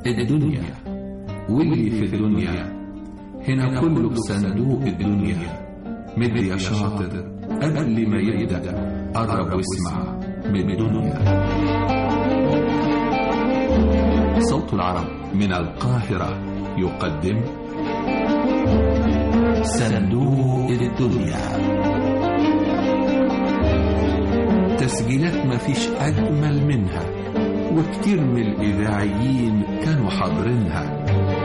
الدنيا واللي في الدنيا هنا كله بصندوق الدنيا مد يا شاطر قبل ما يبدأ قرب واسمع من الدنيا صوت العرب من القاهرة يقدم صندوق الدنيا تسجيلات مفيش أجمل منها وكتير من الإذاعيين كانوا حاضرينها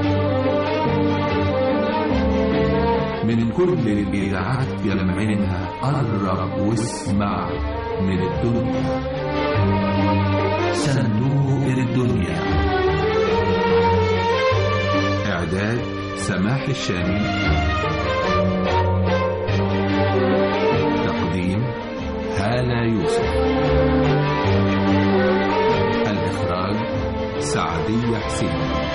من كل الإذاعات يلمعينها قرب واسمع من الدنيا صندوق الدنيا إعداد سماح الشامي تقديم هالة يوسف الإخراج سعدية حسين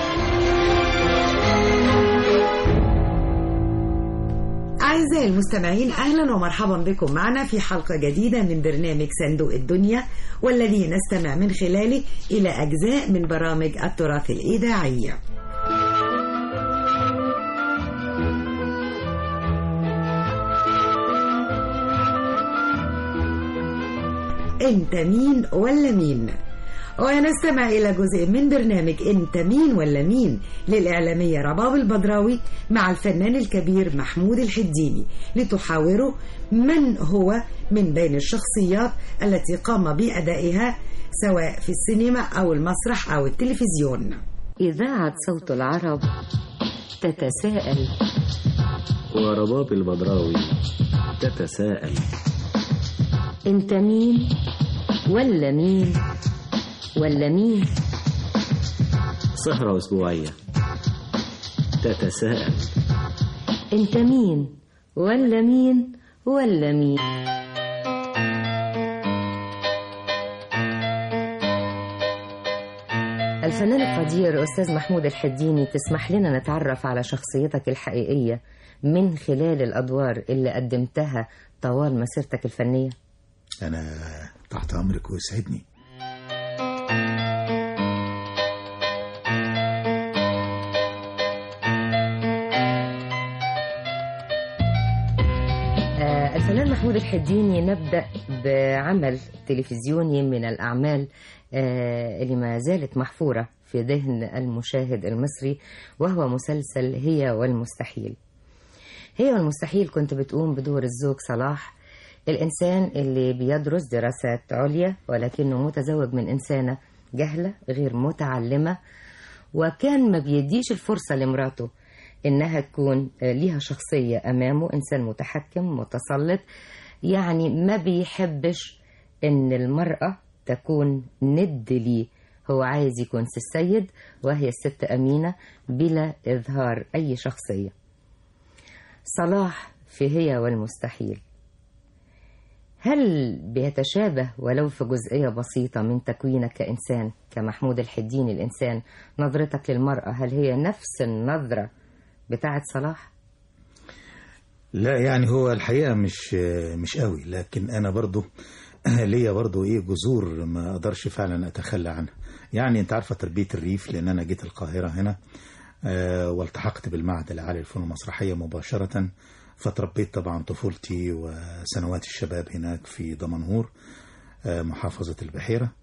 أعزائي المستمعين أهلا ومرحبا بكم معنا في حلقة جديدة من برنامج صندوق الدنيا والذي نستمع من خلاله إلى أجزاء من برامج التراث الإذاعية أنت مين ولا مين؟ ونستمع إلى جزء من برنامج أنت مين ولا مين للإعلامية رباب البدراوي مع الفنان الكبير محمود الحديني لتحاوروا من هو من بين الشخصيات التي قام بأدائها سواء في السينما أو المسرح أو التلفزيون إذاعة صوت العرب تتساءل ورباب البدراوي تتساءل أنت مين ولا مين ولا مين سهرة أسبوعية تتساءل أنت مين ولا مين ولا مين الفنان القدير أستاذ محمود الحديني تسمح لنا نتعرف على شخصيتك الحقيقية من خلال الأدوار اللي قدمتها طوال مسيرتك الفنية أنا تحت أمرك ويسعدني آه، الفنان محمود الحديني نبدأ بعمل تلفزيوني من الأعمال آه، اللي ما زالت محفورة في ذهن المشاهد المصري وهو مسلسل هي والمستحيل هي والمستحيل كنت بتقوم بدور الزوج صلاح الإنسان اللي بيدرس دراسات عليا ولكنه متزوج من إنسانة جهلة غير متعلمة وكان ما بيديش الفرصة لمراته إنها تكون ليها شخصية أمامه إنسان متحكم متسلط يعني ما بيحبش إن المرأة تكون ند ليه هو عايز يكون السيد وهي الست أمينة بلا إظهار أي شخصية صلاح في هي والمستحيل هل بيتشابه ولو في جزئية بسيطة من تكوينك كإنسان كمحمود الحديني الإنسان نظرتك للمرأة هل هي نفس النظرة بتاعت صلاح؟ لا يعني هو الحقيقة مش مش قوي لكن أنا برضو ليا برضو إيه جذور ما أقدرش فعلا أتخلى عنها يعني أنت عارفة تربية الريف لأن أنا جيت القاهرة هنا آه، والتحقت بالمعهد العالي للفنون المسرحية مباشرة فتربيت طبعا طفولتي وسنوات الشباب هناك في دمنهور آه، محافظة البحيرة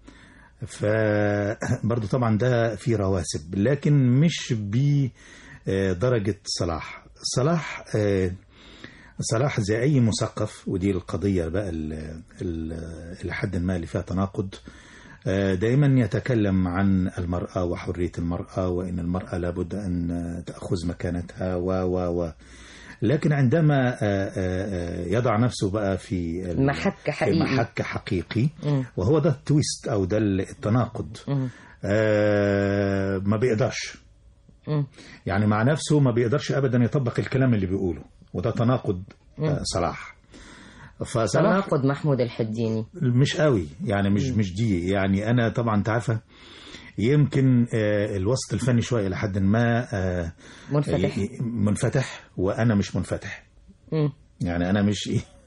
فبرضو طبعا ده في رواسب لكن مش بدرجة صلاح صلاح آه، صلاح زي أي مثقف ودي القضية بقى ال- ال- إلى حد ما اللي فيها تناقض آه، دائما يتكلم عن المرأة وحرية المرأة وإن المرأة لابد أن تأخذ مكانتها و و و لكن عندما آه، آه، آه، يضع نفسه بقى في ال- محك في حقيقي. محك حقيقي مم. وهو ده التويست أو ده التناقض مم. آه، ما بيقدرش مم. يعني مع نفسه ما بيقدرش ابدا يطبق الكلام اللي بيقوله وده تناقض آه، صلاح فصلاح تناقض محمود الحديني مش قوي يعني مش مش دي يعني انا طبعا انت عارفه يمكن آه، الوسط الفني شويه لحد ما منفتح. منفتح وانا مش منفتح مم. يعني انا مش ايه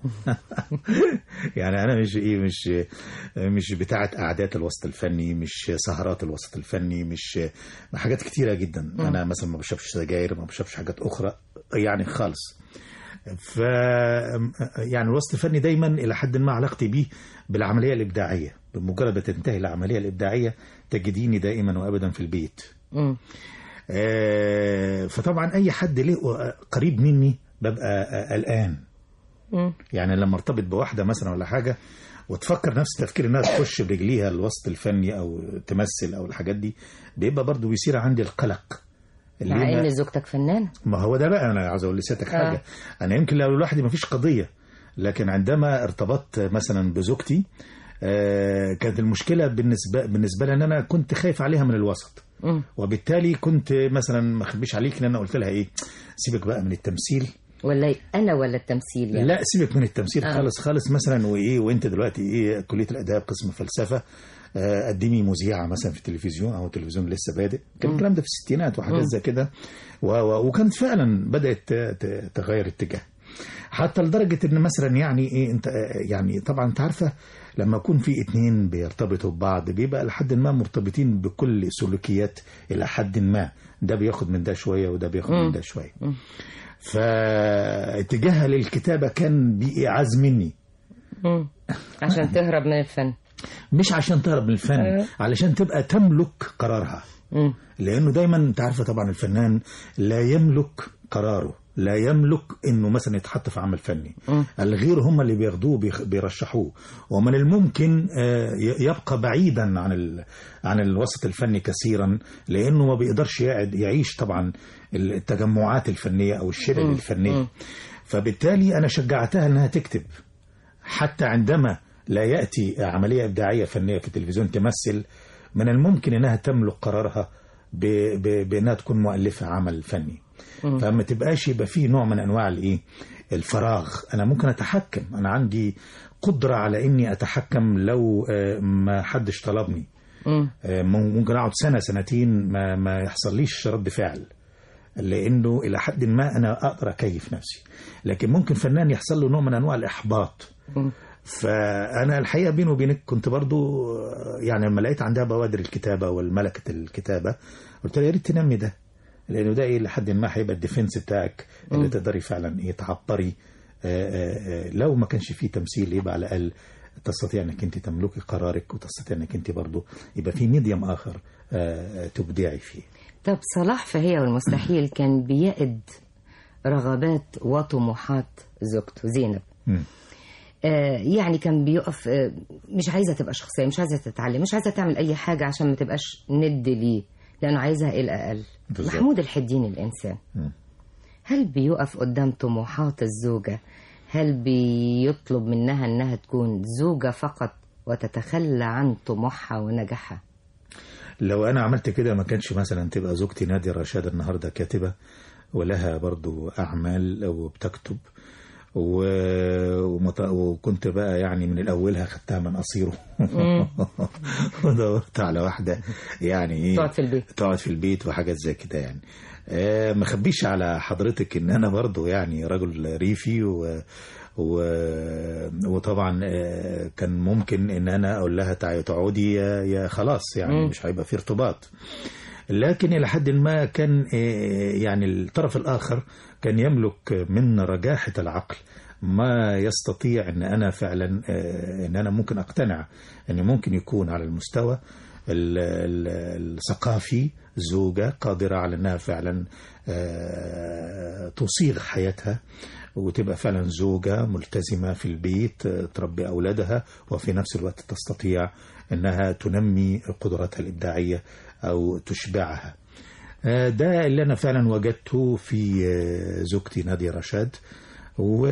يعني انا مش ايه مش مش بتاعه قعدات الوسط الفني مش سهرات الوسط الفني مش حاجات كتيره جدا انا مثلا ما بشربش سجاير ما بشربش حاجات اخرى يعني خالص ف يعني الوسط الفني دايما الى حد ما علاقتي بيه بالعمليه الابداعيه بمجرد ما تنتهي العمليه الابداعيه تجديني دائما وابدا في البيت مم. آه، فطبعا اي حد له قريب مني ببقى آه، قلقان مم. يعني لما ارتبط بواحده مثلا ولا حاجه وتفكر نفس تفكير انها تخش برجليها الوسط الفني او تمثل او الحاجات دي بيبقى برضو بيصير عندي القلق اللي مع ما- ان زوجتك فنانه ما هو ده بقى انا عاوز اقول لسيادتك آه. حاجه انا يمكن لو لوحدي ما فيش قضيه لكن عندما ارتبطت مثلا بزوجتي آه، كانت المشكله بالنسبه بالنسبه لي ان انا كنت خايف عليها من الوسط مم. وبالتالي كنت مثلا ما اخبيش عليك ان انا قلت لها ايه سيبك بقى من التمثيل ولا ي- انا ولا التمثيل يعني لا سيبك من التمثيل آه. خالص خالص مثلا وايه وانت دلوقتي ايه كليه الاداب قسم فلسفه آه، قدمي مذيعه مثلا في التلفزيون او التلفزيون لسه بادئ كان الكلام ده في الستينات وحاجات زي كده و- و- وكانت فعلا بدات ت- ت- تغير اتجاه حتى لدرجه ان مثلا يعني ايه انت آه، يعني طبعا انت عارفه لما يكون في اتنين بيرتبطوا ببعض بيبقى لحد ما مرتبطين بكل سلوكيات الى حد ما ده بياخد من ده شويه وده بياخد من ده شويه فاتجاهها للكتابه كان بإعاز مني مم. عشان تهرب من الفن مش عشان تهرب من الفن علشان تبقى تملك قرارها مم. لانه دايما انت عارفه طبعا الفنان لا يملك قراره لا يملك انه مثلا يتحط في عمل فني الغير هم اللي بياخدوه بيخ- بيرشحوه ومن الممكن آه، ي- يبقى بعيدا عن ال... عن الوسط الفني كثيرا لانه ما بيقدرش يقعد يعيش طبعا التجمعات الفنيه او الشلل الفنيه فبالتالي انا شجعتها انها تكتب حتى عندما لا يأتي عملية إبداعية فنية في التلفزيون تمثل من الممكن أنها تملك قرارها ب- ب- بأنها تكون مؤلفة عمل فني فما تبقاش يبقى فيه نوع من أنواع الإيه الفراغ أنا ممكن أتحكم أنا عندي قدرة على إني أتحكم لو آه، ما حدش طلبني مم. آه، ممكن أقعد سنة سنتين ما, ما يحصليش رد فعل لانه الى حد ما انا اقدر اكيف نفسي لكن ممكن فنان يحصل له نوع من انواع الاحباط فانا الحقيقه بيني وبينك كنت برضو آه، يعني لما لقيت عندها بوادر الكتابه والملكه الكتابه قلت لها يا ريت تنمي ده لانه ده ايه لحد ما هيبقى الديفنس بتاعك اللي تقدري فعلا ايه تعبري آه، آه، آه، لو ما كانش فيه تمثيل يبقى على الاقل تستطيع انك انت تملكي قرارك وتستطيع انك انت برضو يبقى في ميديم اخر آه، آه، تبدعي فيه طب صلاح فهي والمستحيل كان بيئد رغبات وطموحات زوجته زينب مم. آه، يعني كان بيقف آه، مش عايزه تبقى شخصيه مش عايزه تتعلم مش عايزه تعمل اي حاجه عشان ما تبقاش ند ليه لانه عايزها الى اقل بالظبط. محمود الحديني الانسان مم. هل بيقف قدام طموحات الزوجه هل بيطلب منها انها تكون زوجه فقط وتتخلى عن طموحها ونجاحها لو انا عملت كده ما كانش مثلا تبقى زوجتي نادية رشاد النهارده كاتبه ولها برضو اعمال وبتكتب و... ومط... وكنت بقى يعني من الاولها خدتها من قصيره ودورت على واحده يعني ايه تقعد في البيت. تقعد في البيت وحاجات زي كده يعني آه ما خبيش على حضرتك ان انا برضو يعني رجل ريفي و... و... وطبعا آه، كان ممكن ان انا اقول لها تعالي تقعدي يا... يا خلاص يعني مش هيبقى في ارتباط لكن الى حد ما كان آه، يعني الطرف الاخر كان يملك من رجاحه العقل ما يستطيع ان انا فعلا آه، ان انا ممكن اقتنع ان ممكن يكون على المستوى ال- ال- الثقافي زوجة قادرة على أنها فعلا آه، تصيغ حياتها وتبقى فعلا زوجة ملتزمة في البيت آه، تربي أولادها وفي نفس الوقت تستطيع أنها تنمي قدراتها الإبداعية أو تشبعها آه، ده اللي أنا فعلا وجدته في آه، زوجتي نادية رشاد و...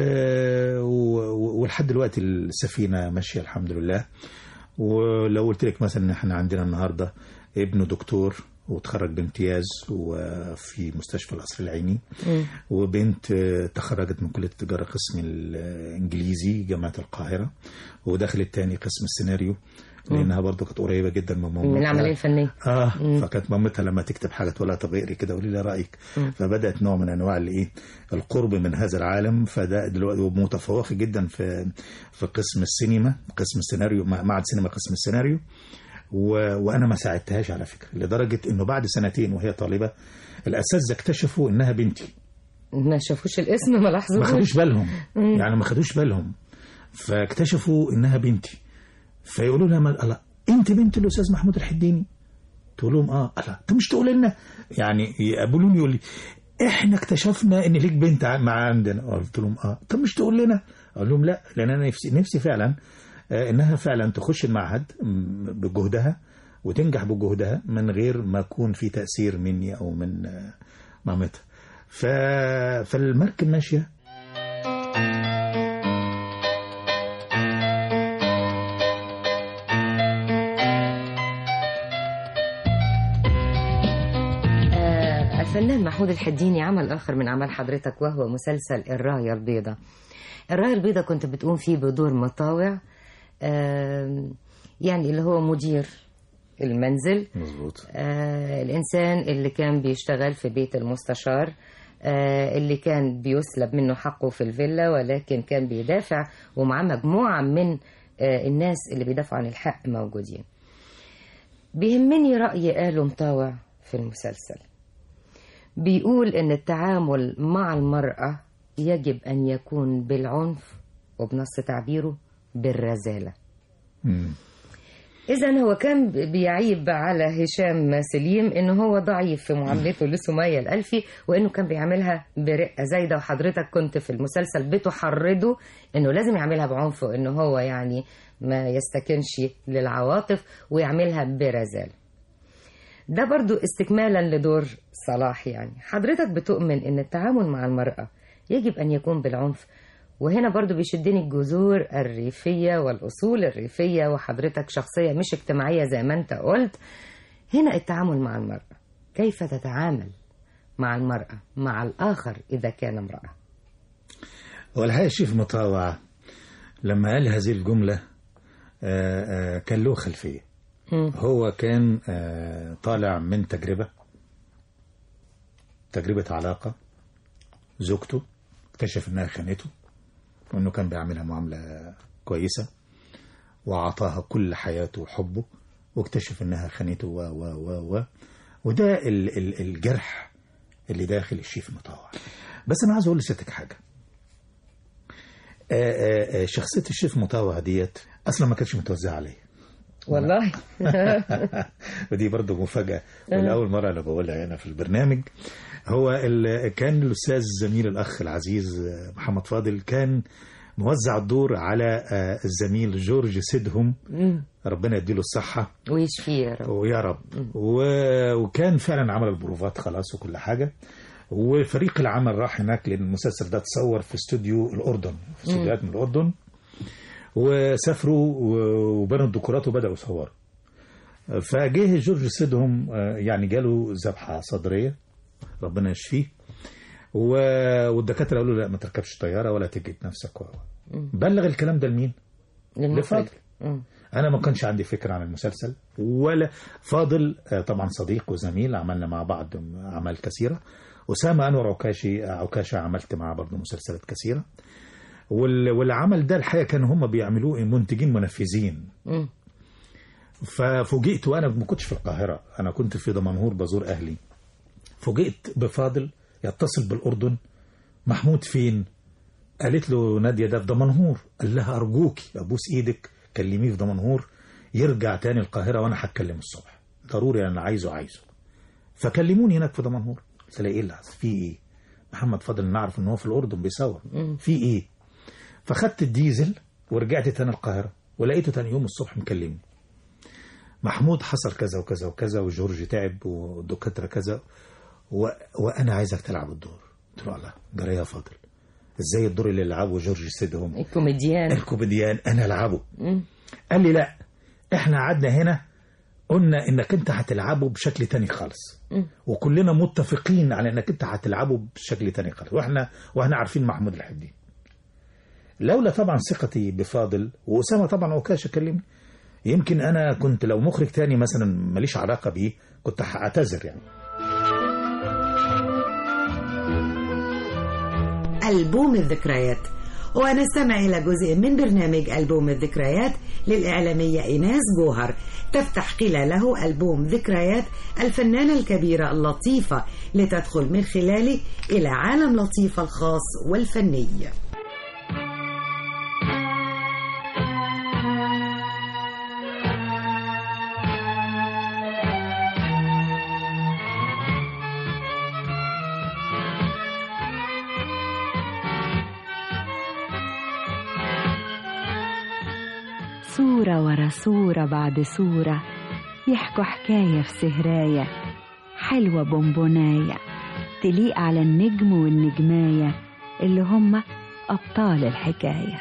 و... ولحد دلوقتي السفينة ماشية الحمد لله ولو قلت لك مثلا ان احنا عندنا النهارده ابنه دكتور وتخرج بامتياز وفي مستشفى القصر العيني وبنت آه، تخرجت من كليه التجاره قسم الانجليزي جامعه القاهره ودخلت تاني قسم السيناريو لانها برضو كانت قريبه جدا من مامتها من العمليه الفنيه اه فكانت مامتها لما تكتب حاجه تقول لها طب اقري كده قولي لي رايك فبدات نوع من انواع الايه القرب من هذا العالم فده دلوقتي متفوقه جدا في في قسم السينما قسم السيناريو مع- معهد سينما قسم السيناريو و... وانا ما ساعدتهاش على فكره لدرجه انه بعد سنتين وهي طالبه الاساتذه اكتشفوا انها بنتي ما شافوش الاسم ما ما لاحظوش خدوش بالهم يعني ما خدوش بالهم فاكتشفوا انها بنتي فيقولوا لها ما الله انت بنت الاستاذ محمود الحديني تقول لهم اه الله انت مش تقول لنا يعني يقابلوني يقول لي احنا اكتشفنا ان ليك بنت ع- مع عندنا قلت لهم اه طب مش تقول لنا اقول لهم لا لان انا نفسي نفسي فعلا آه، انها فعلا تخش المعهد م، بجهدها وتنجح بجهدها من غير ما يكون في تاثير مني او من آه، مامتها ف... فالمركب ماشيه آه، الفنان محمود الحديني عمل آخر من أعمال حضرتك وهو مسلسل الراية البيضاء الراية البيضاء كنت بتقوم فيه بدور مطاوع آم، يعني اللي هو مدير المنزل مظبوط آه الإنسان اللي كان بيشتغل في بيت المستشار آه اللي كان بيسلب منه حقه في الفيلا ولكن كان بيدافع ومعاه مجموعة من آه الناس اللي بيدافعوا عن الحق موجودين بيهمني رأي قاله مطاوع في المسلسل بيقول إن التعامل مع المرأة يجب أن يكون بالعنف وبنص تعبيره بالرزالة مم. إذا هو كان بيعيب على هشام سليم إنه هو ضعيف في معاملته لسمية الألفي وإنه كان بيعملها برقة زايدة وحضرتك كنت في المسلسل بتحرضه إنه لازم يعملها بعنف وإنه هو يعني ما يستكنش للعواطف ويعملها برزالة ده برضو استكمالا لدور صلاح يعني حضرتك بتؤمن إن التعامل مع المرأة يجب أن يكون بالعنف وهنا برضو بيشدني الجذور الريفية والأصول الريفية وحضرتك شخصية مش اجتماعية زي ما انت قلت هنا التعامل مع المرأة كيف تتعامل مع المرأة مع الآخر إذا كان امرأة هو الحقيقة الشيف مطاوع لما قال هذه الجملة آه، آه، كان له خلفية مم. هو كان آه، طالع من تجربة تجربة علاقة زوجته اكتشف انها خانته وانه كان بيعملها معاملة كويسة وأعطاها كل حياته وحبه واكتشف انها خانته و و و و وده ال ال الجرح اللي داخل الشيف مطاوع بس انا عايز اقول لستك حاجه آه، آه، آه، شخصيه الشيف مطاوع ديت اصلا ما كانتش متوزعه عليا والله ودي برضه مفاجاه ولاول مره انا بقولها هنا في البرنامج هو ال- كان الاستاذ زميل الاخ العزيز آه، محمد فاضل كان موزع الدور على آه، الزميل جورج سيدهم مم. ربنا يديله الصحه ويشفيه يا رب ويا رب و- وكان فعلا عمل البروفات خلاص وكل حاجه وفريق العمل راح هناك لان المسلسل ده اتصور في استوديو الاردن في استوديوهات من الاردن وسافروا و- وبنوا الديكورات وبداوا يصوروا فجه جورج سيدهم آه، يعني جاله ذبحه صدريه ربنا يشفيه و- والدكاتره قالوا له لا ما تركبش طياره ولا تجد نفسك و- بلغ الكلام ده لمين؟ للمخرج لفاضل. مم. انا ما كانش عندي فكره عن المسلسل ولا فاضل آه، طبعا صديق وزميل عملنا مع بعض اعمال كثيره اسامه انور عكاشي عكاشه عملت معاه برضه مسلسلات كثيره وال- والعمل ده الحقيقه كانوا هم بيعملوه منتجين منفذين مم. ففوجئت وانا ما كنتش في القاهره انا كنت في دمنهور بزور اهلي فوجئت بفاضل يتصل بالاردن محمود فين قالت له ناديه ده في دمنهور قال لها ارجوكي ابوس ايدك كلميه في دمنهور يرجع تاني القاهره وانا هتكلم الصبح ضروري انا عايزه عايزه فكلموني هناك في دمنهور قلت لها ايه اللي حصل؟ في ايه محمد فاضل نعرف ان هو في الاردن بيصور في ايه فخدت الديزل ورجعت تاني القاهره ولقيته تاني يوم الصبح مكلمني محمود حصل كذا وكذا وكذا وجورج تعب والدكاتره كذا و... وانا عايزك تلعب الدور قلت له الله جرى يا فاضل ازاي الدور اللي لعبه جورج سيدهم الكوميديان الكوميديان انا العبه مم. قال لي لا احنا قعدنا هنا قلنا انك انت هتلعبه بشكل تاني خالص وكلنا متفقين على انك انت هتلعبه بشكل تاني خالص واحنا واحنا عارفين محمود الحديد لولا طبعا ثقتي بفاضل واسامه طبعا عكاشه كلمني يمكن انا كنت لو مخرج تاني مثلا ماليش علاقه بيه كنت هعتذر يعني ألبوم الذكريات ونستمع إلى جزء من برنامج ألبوم الذكريات للإعلامية إيناس جوهر تفتح خلاله ألبوم ذكريات الفنانة الكبيرة اللطيفة لتدخل من خلاله إلى عالم لطيفة الخاص والفني صورة ورا صورة بعد صورة يحكوا حكاية في سهراية حلوة بونبوناية تليق على النجم والنجماية اللي هم أبطال الحكاية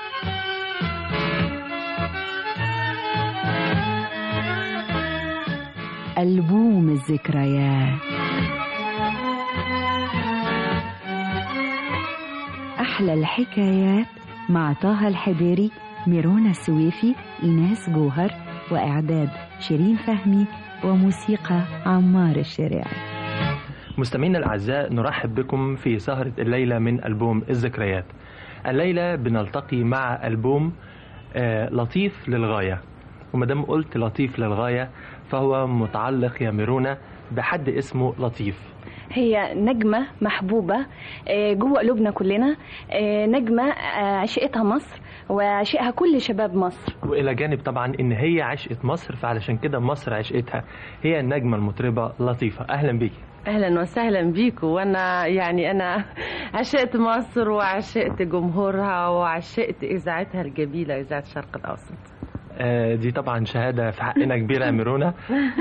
ألبوم الذكريات أحلى الحكايات مع طه الحبيري ميرونا السويفي إيناس جوهر وإعداد شيرين فهمي وموسيقى عمار الشريعي مستمعينا الأعزاء نرحب بكم في سهرة الليلة من ألبوم الذكريات الليلة بنلتقي مع ألبوم آه، لطيف للغاية ومادام قلت لطيف للغاية فهو متعلق يا ميرونا بحد اسمه لطيف هي نجمة محبوبة آه، جوه قلوبنا كلنا آه، نجمة آه، عشقتها مصر وعشقها كل شباب مصر وإلى جانب طبعا إن هي عشقة مصر فعلشان كده مصر عشقتها هي النجمة المطربة لطيفة أهلا بيكي اهلا وسهلا بيكم وانا يعني انا عشقت مصر وعشقت جمهورها وعشقت اذاعتها الجميله اذاعه الشرق الاوسط آه، دي طبعا شهادة في حقنا كبيرة يا ميرونا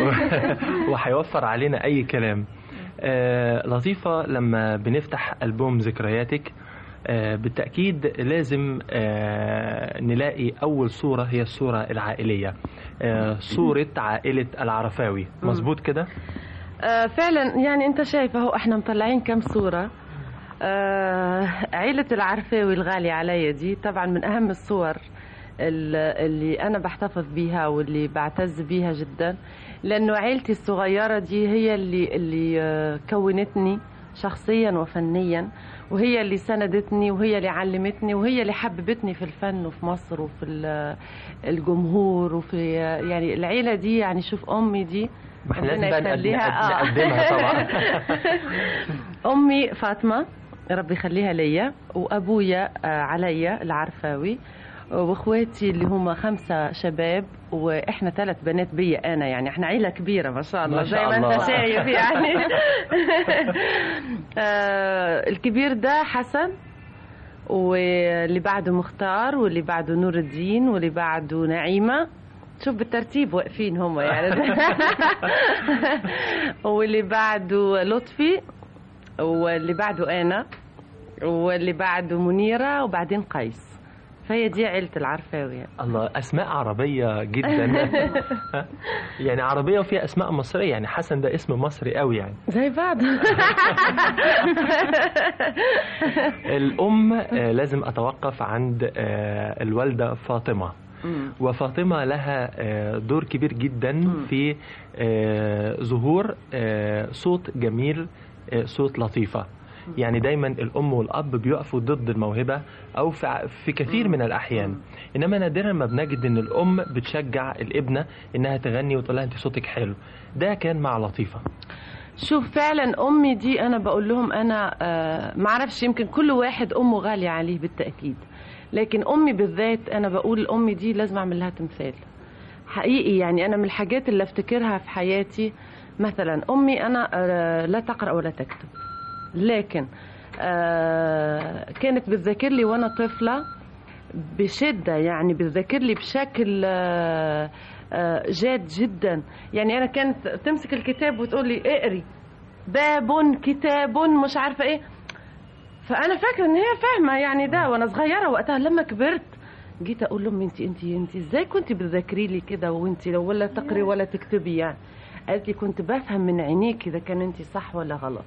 وهيوفر علينا أي كلام آه، لطيفة لما بنفتح ألبوم ذكرياتك آه، بالتأكيد لازم آه، نلاقي أول صورة هي الصورة العائلية آه، صورة عائلة العرفاوي مظبوط كده؟ آه فعلا يعني انت شايف اهو احنا مطلعين كم صوره آه عيله العرفاوي الغاليه عليا دي طبعا من اهم الصور ال- اللي انا بحتفظ بيها واللي بعتز بيها جدا لانه عيلتي الصغيره دي هي اللي اللي آه، كونتني شخصيا وفنيا وهي اللي سندتني وهي اللي علمتني وهي اللي حببتني في الفن وفي مصر وفي ال- الجمهور وفي يعني العيله دي يعني شوف امي دي ما احنا ربنا لازم بقى يخليها. نقد- آه. نقدمها طبعا امي فاطمه ربي يخليها ليا وابويا آه، عليا العرفاوي واخواتي اللي هم خمسه شباب واحنا ثلاث بنات بيا انا يعني احنا عيله كبيره ما شاء الله ما شاء زي ما الله. انت شايف يعني آه، الكبير ده حسن واللي بعده مختار واللي بعده نور الدين واللي بعده نعيمه شوف بالترتيب واقفين هم يعني واللي بعده لطفي واللي بعده انا واللي بعده منيره وبعدين قيس فهي دي عيله العرفاوي يعني. الله أسماء عربية جدا يعني عربية وفيها أسماء مصرية يعني حسن ده اسم مصري قوي يعني زي بعض الأم آه، لازم أتوقف عند آه، الوالدة فاطمة وفاطمة لها آه، دور كبير جدا في آه، ظهور آه، صوت جميل آه، صوت لطيفة يعني دايما الأم والأب بيقفوا ضد الموهبة أو في ع- في كثير من الأحيان إنما نادرا ما بنجد إن الأم بتشجع الابنة إنها تغني وتقول لها أنت صوتك حلو ده كان مع لطيفة شوف فعلا امي دي انا بقول لهم انا آه معرفش يمكن كل واحد امه غاليه عليه بالتاكيد لكن امي بالذات انا بقول امي دي لازم اعمل لها تمثال حقيقي يعني انا من الحاجات اللي افتكرها في حياتي مثلا امي انا آه لا تقرا ولا تكتب لكن آه كانت بتذاكر لي وانا طفله بشده يعني بتذاكر لي بشكل آه آه جاد جدا يعني انا كانت تمسك الكتاب وتقول لي اقري باب كتاب مش عارفه ايه فانا فاكره ان هي فاهمه يعني ده وانا صغيره وقتها لما كبرت جيت اقول لهم انت انت انت ازاي كنت بتذاكري لي كده وانت لو ولا تقري ولا تكتبي يعني قالت لي كنت بفهم من عينيك اذا كان انت صح ولا غلط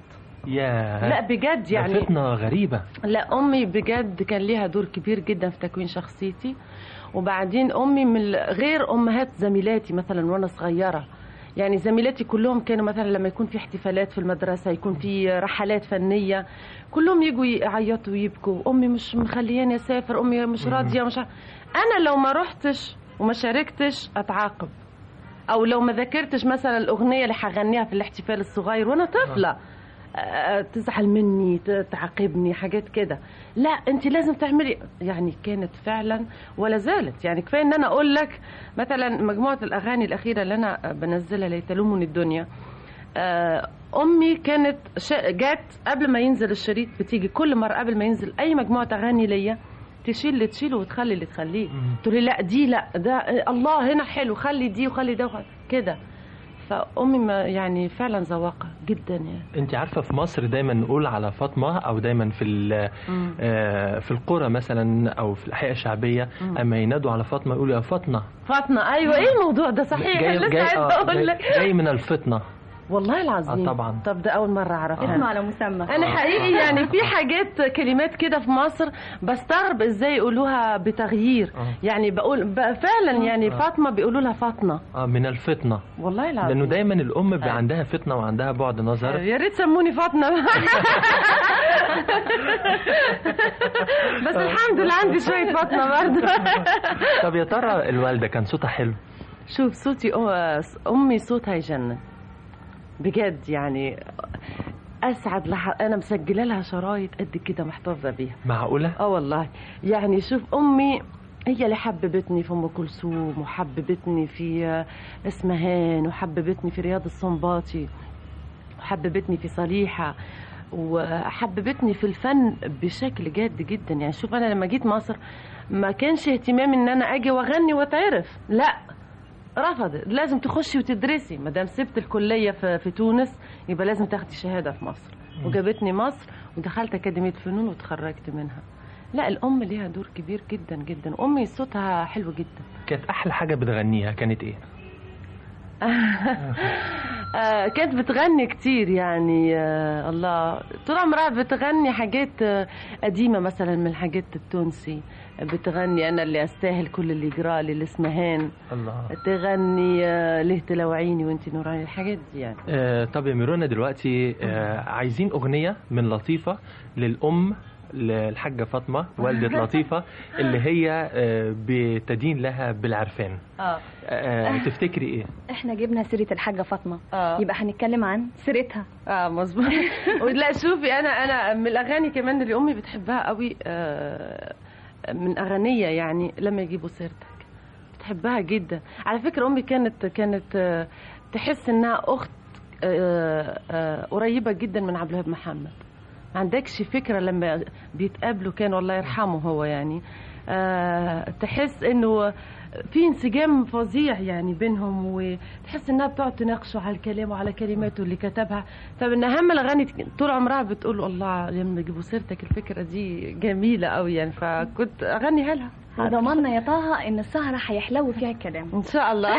يا لا بجد يعني فتنة غريبة لا امي بجد كان ليها دور كبير جدا في تكوين شخصيتي وبعدين امي من ال- غير امهات زميلاتي مثلا وانا صغيره يعني زميلاتي كلهم كانوا مثلا لما يكون في احتفالات في المدرسه يكون في رحلات فنيه كلهم يجوا يعيطوا ويبكوا امي مش مخلياني اسافر امي مش راضيه مش ع- انا لو ما رحتش وما شاركتش اتعاقب او لو ما ذاكرتش مثلا الاغنيه اللي هغنيها في الاحتفال الصغير وانا طفله آه، تزعل مني ت- تعاقبني حاجات كده لا انت لازم تعملي يعني كانت فعلا ولا زالت يعني كفايه ان انا اقول لك مثلا مجموعه الاغاني الاخيره اللي انا بنزلها اللي تلومني الدنيا آه، امي كانت شا- جت قبل ما ينزل الشريط بتيجي كل مره قبل ما ينزل اي مجموعه اغاني ليا تشيل اللي تشيله وتخلي اللي تخليه تقول لي لا دي لا ده آه، الله هنا حلو خلي دي وخلي ده وخلي كده فامي ما يعني فعلا ذواقه جدا يعني انت عارفة في مصر دايما نقول على فاطمة او دايما في ال- مم. آه، في القرى مثلا او في الاحياء الشعبية مم. اما ينادوا على فاطمة يقولوا يا فاطمة فاطمه ايوه ايه الموضوع ده صحيح جاي, لسه جاي, عايزه آه، اقول جاي, لك جاي من الفطنة والله العظيم آه، طبعا. طب ده اول مره اعرفها اسمه على مسمى انا حقيقي يعني في حاجات كلمات كده في مصر بستغرب ازاي يقولوها بتغيير آه. يعني بقول بقى فعلا يعني آه. فاطمه بيقولوا لها فاطمه اه من الفطنة والله العظيم لانه دايما الام بيبقى آه. عندها فتنة وعندها بعد نظر يا ريت سموني فاطمه بس الحمد لله عندي شويه فاطمه برضه طب يا ترى الوالدة كان صوتها حلو شوف صوتي أم- امي صوتها يجنن بجد يعني اسعد لح... انا مسجله لها شرايط قد كده محتفظه بيها معقولة اه والله يعني شوف امي هي اللي حببتني في ام كلثوم وحببتني في آه، اسمهان وحببتني في رياض السنباطي وحببتني في صليحه وحببتني في الفن بشكل جاد جدا يعني شوف انا لما جيت مصر ما كانش اهتمامي ان انا اجي واغني واتعرف لا رفضت لازم تخشي وتدرسي ما دام سبت الكليه في, في تونس يبقى لازم تاخدي شهاده في مصر وجابتني مصر ودخلت اكاديميه فنون وتخرجت منها لا الام ليها دور كبير جدا جدا امي صوتها حلو جدا كانت احلى حاجة بتغنيها كانت ايه آه، كانت بتغني كتير يعني آه، الله طول عمرها بتغني حاجات آه، قديمة مثلا من الحاجات التونسي بتغني أنا اللي أستاهل كل اللي يجرالي اللي اسمهان الله تغني آه، ليه تلوعيني وانتي نوراني الحاجات دي يعني آه طب يا ميرونا دلوقتي آه عايزين أغنية من لطيفة للأم للحاجة فاطمة والدة لطيفة اللي هي آه بتدين لها بالعرفان اه آه تفتكري ايه؟ احنا جبنا سيرة الحاجة فاطمة اه يبقى هنتكلم عن سيرتها اه مظبوط لا شوفي انا انا من الاغاني كمان اللي امي بتحبها قوي آه، من اغنيه يعني لما يجيبوا سيرتك بتحبها جدا على فكره امي كانت كانت آه، تحس انها اخت آه، آه، قريبه جدا من عبد الوهاب محمد ما عندكش فكره لما بيتقابلوا كان الله يرحمه هو يعني آه، تحس انه في انسجام فظيع يعني بينهم وتحس انها بتقعد تناقشه على الكلام وعلى كلماته اللي كتبها فمن اهم الاغاني طول عمرها بتقول الله لما يجيبوا سيرتك الفكره دي جميله قوي يعني فكنت اغنيها لها وضمنا يا طه ان السهرة هيحلو فيها الكلام ان شاء الله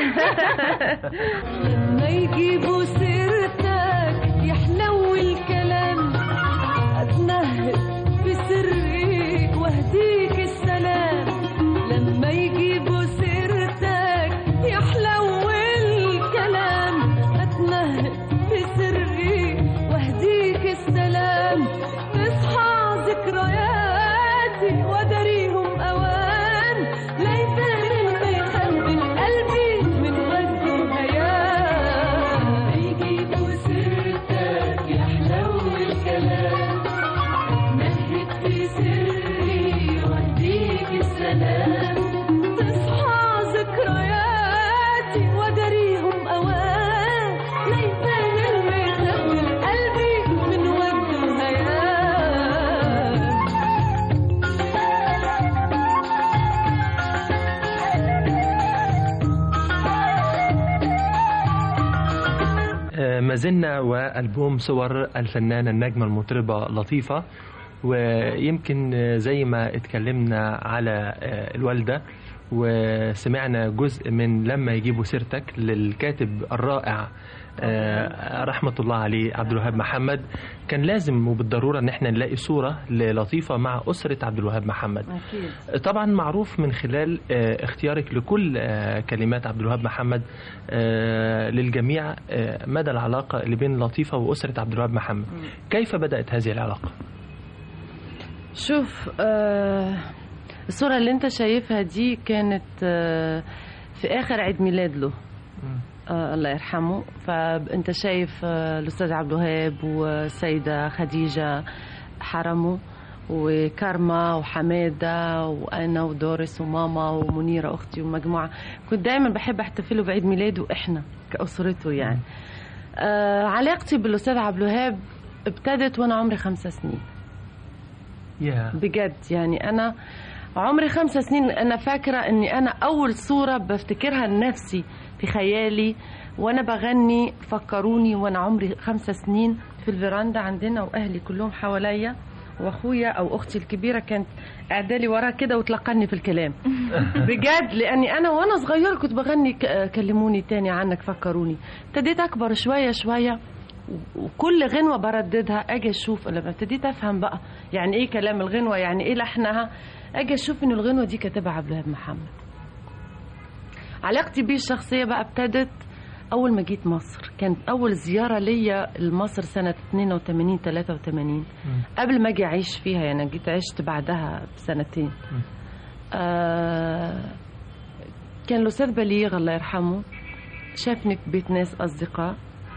لما يجيبوا سيرتك يحلو الكلام اتنهد بسري واهديك السلام لما يجيبوا سيرتك يحلو الكلام اتنهد بسري واهديك السلام تصحى ذكرياتي ودريهم اوان ليتني مخبي قلبي من وجه هيام يجيبوا سيرتك يحلو الكلام مهد في سري وديك السلام تصحى ذكرياتي ودريهم اوان ليتني مخبي قلبي من وجه هيام آه ما زلنا وألبوم صور الفنانة النجمة المطربة لطيفة ويمكن آه، زي ما اتكلمنا على آه، الوالدة وسمعنا جزء من لما يجيبوا سيرتك للكاتب الرائع آه، رحمة الله عليه عبد الوهاب محمد كان لازم وبالضرورة ان احنا نلاقي صورة للطيفة مع أسرة عبد الوهاب محمد أكيد طبعا معروف من خلال آه، اختيارك لكل آه، كلمات عبد الوهاب محمد آه، للجميع آه، مدى العلاقة اللي بين لطيفة وأسرة عبد الوهاب محمد كيف بدأت هذه العلاقة؟ شوف آه الصورة اللي انت شايفها دي كانت آه في آخر عيد ميلاد له آه الله يرحمه فانت شايف آه الأستاذ عبد الوهاب والسيدة خديجة حرمه وكارما وحمادة وأنا ودوريس وماما ومنيرة أختي ومجموعة كنت دايما بحب أحتفله بعيد ميلاده إحنا كأسرته يعني آه علاقتي بالأستاذ عبد الوهاب ابتدت وأنا عمري خمسة سنين يا بجد يعني انا عمري خمسة سنين انا فاكرة اني انا اول صورة بفتكرها لنفسي في خيالي وانا بغني فكروني وانا عمري خمسة سنين في الفيراندا عندنا واهلي كلهم حواليا واخويا او اختي الكبيره كانت قاعده ورا كده وتلقني في الكلام بجد لاني انا وانا صغيره كنت بغني ك- كلموني تاني عنك فكروني ابتديت اكبر شويه شويه وكل غنوة برددها أجي أشوف لما ابتديت أفهم بقى يعني إيه كلام الغنوة يعني إيه لحنها أجي أشوف إن الغنوة دي كاتبها عبد الوهاب محمد علاقتي بيه الشخصية بقى ابتدت أول ما جيت مصر كانت أول زيارة ليا لمصر سنة 82 83 قبل ما أجي أعيش فيها يعني أنا جيت عشت بعدها بسنتين آه كان الأستاذ بليغ الله يرحمه شافني في بيت ناس أصدقاء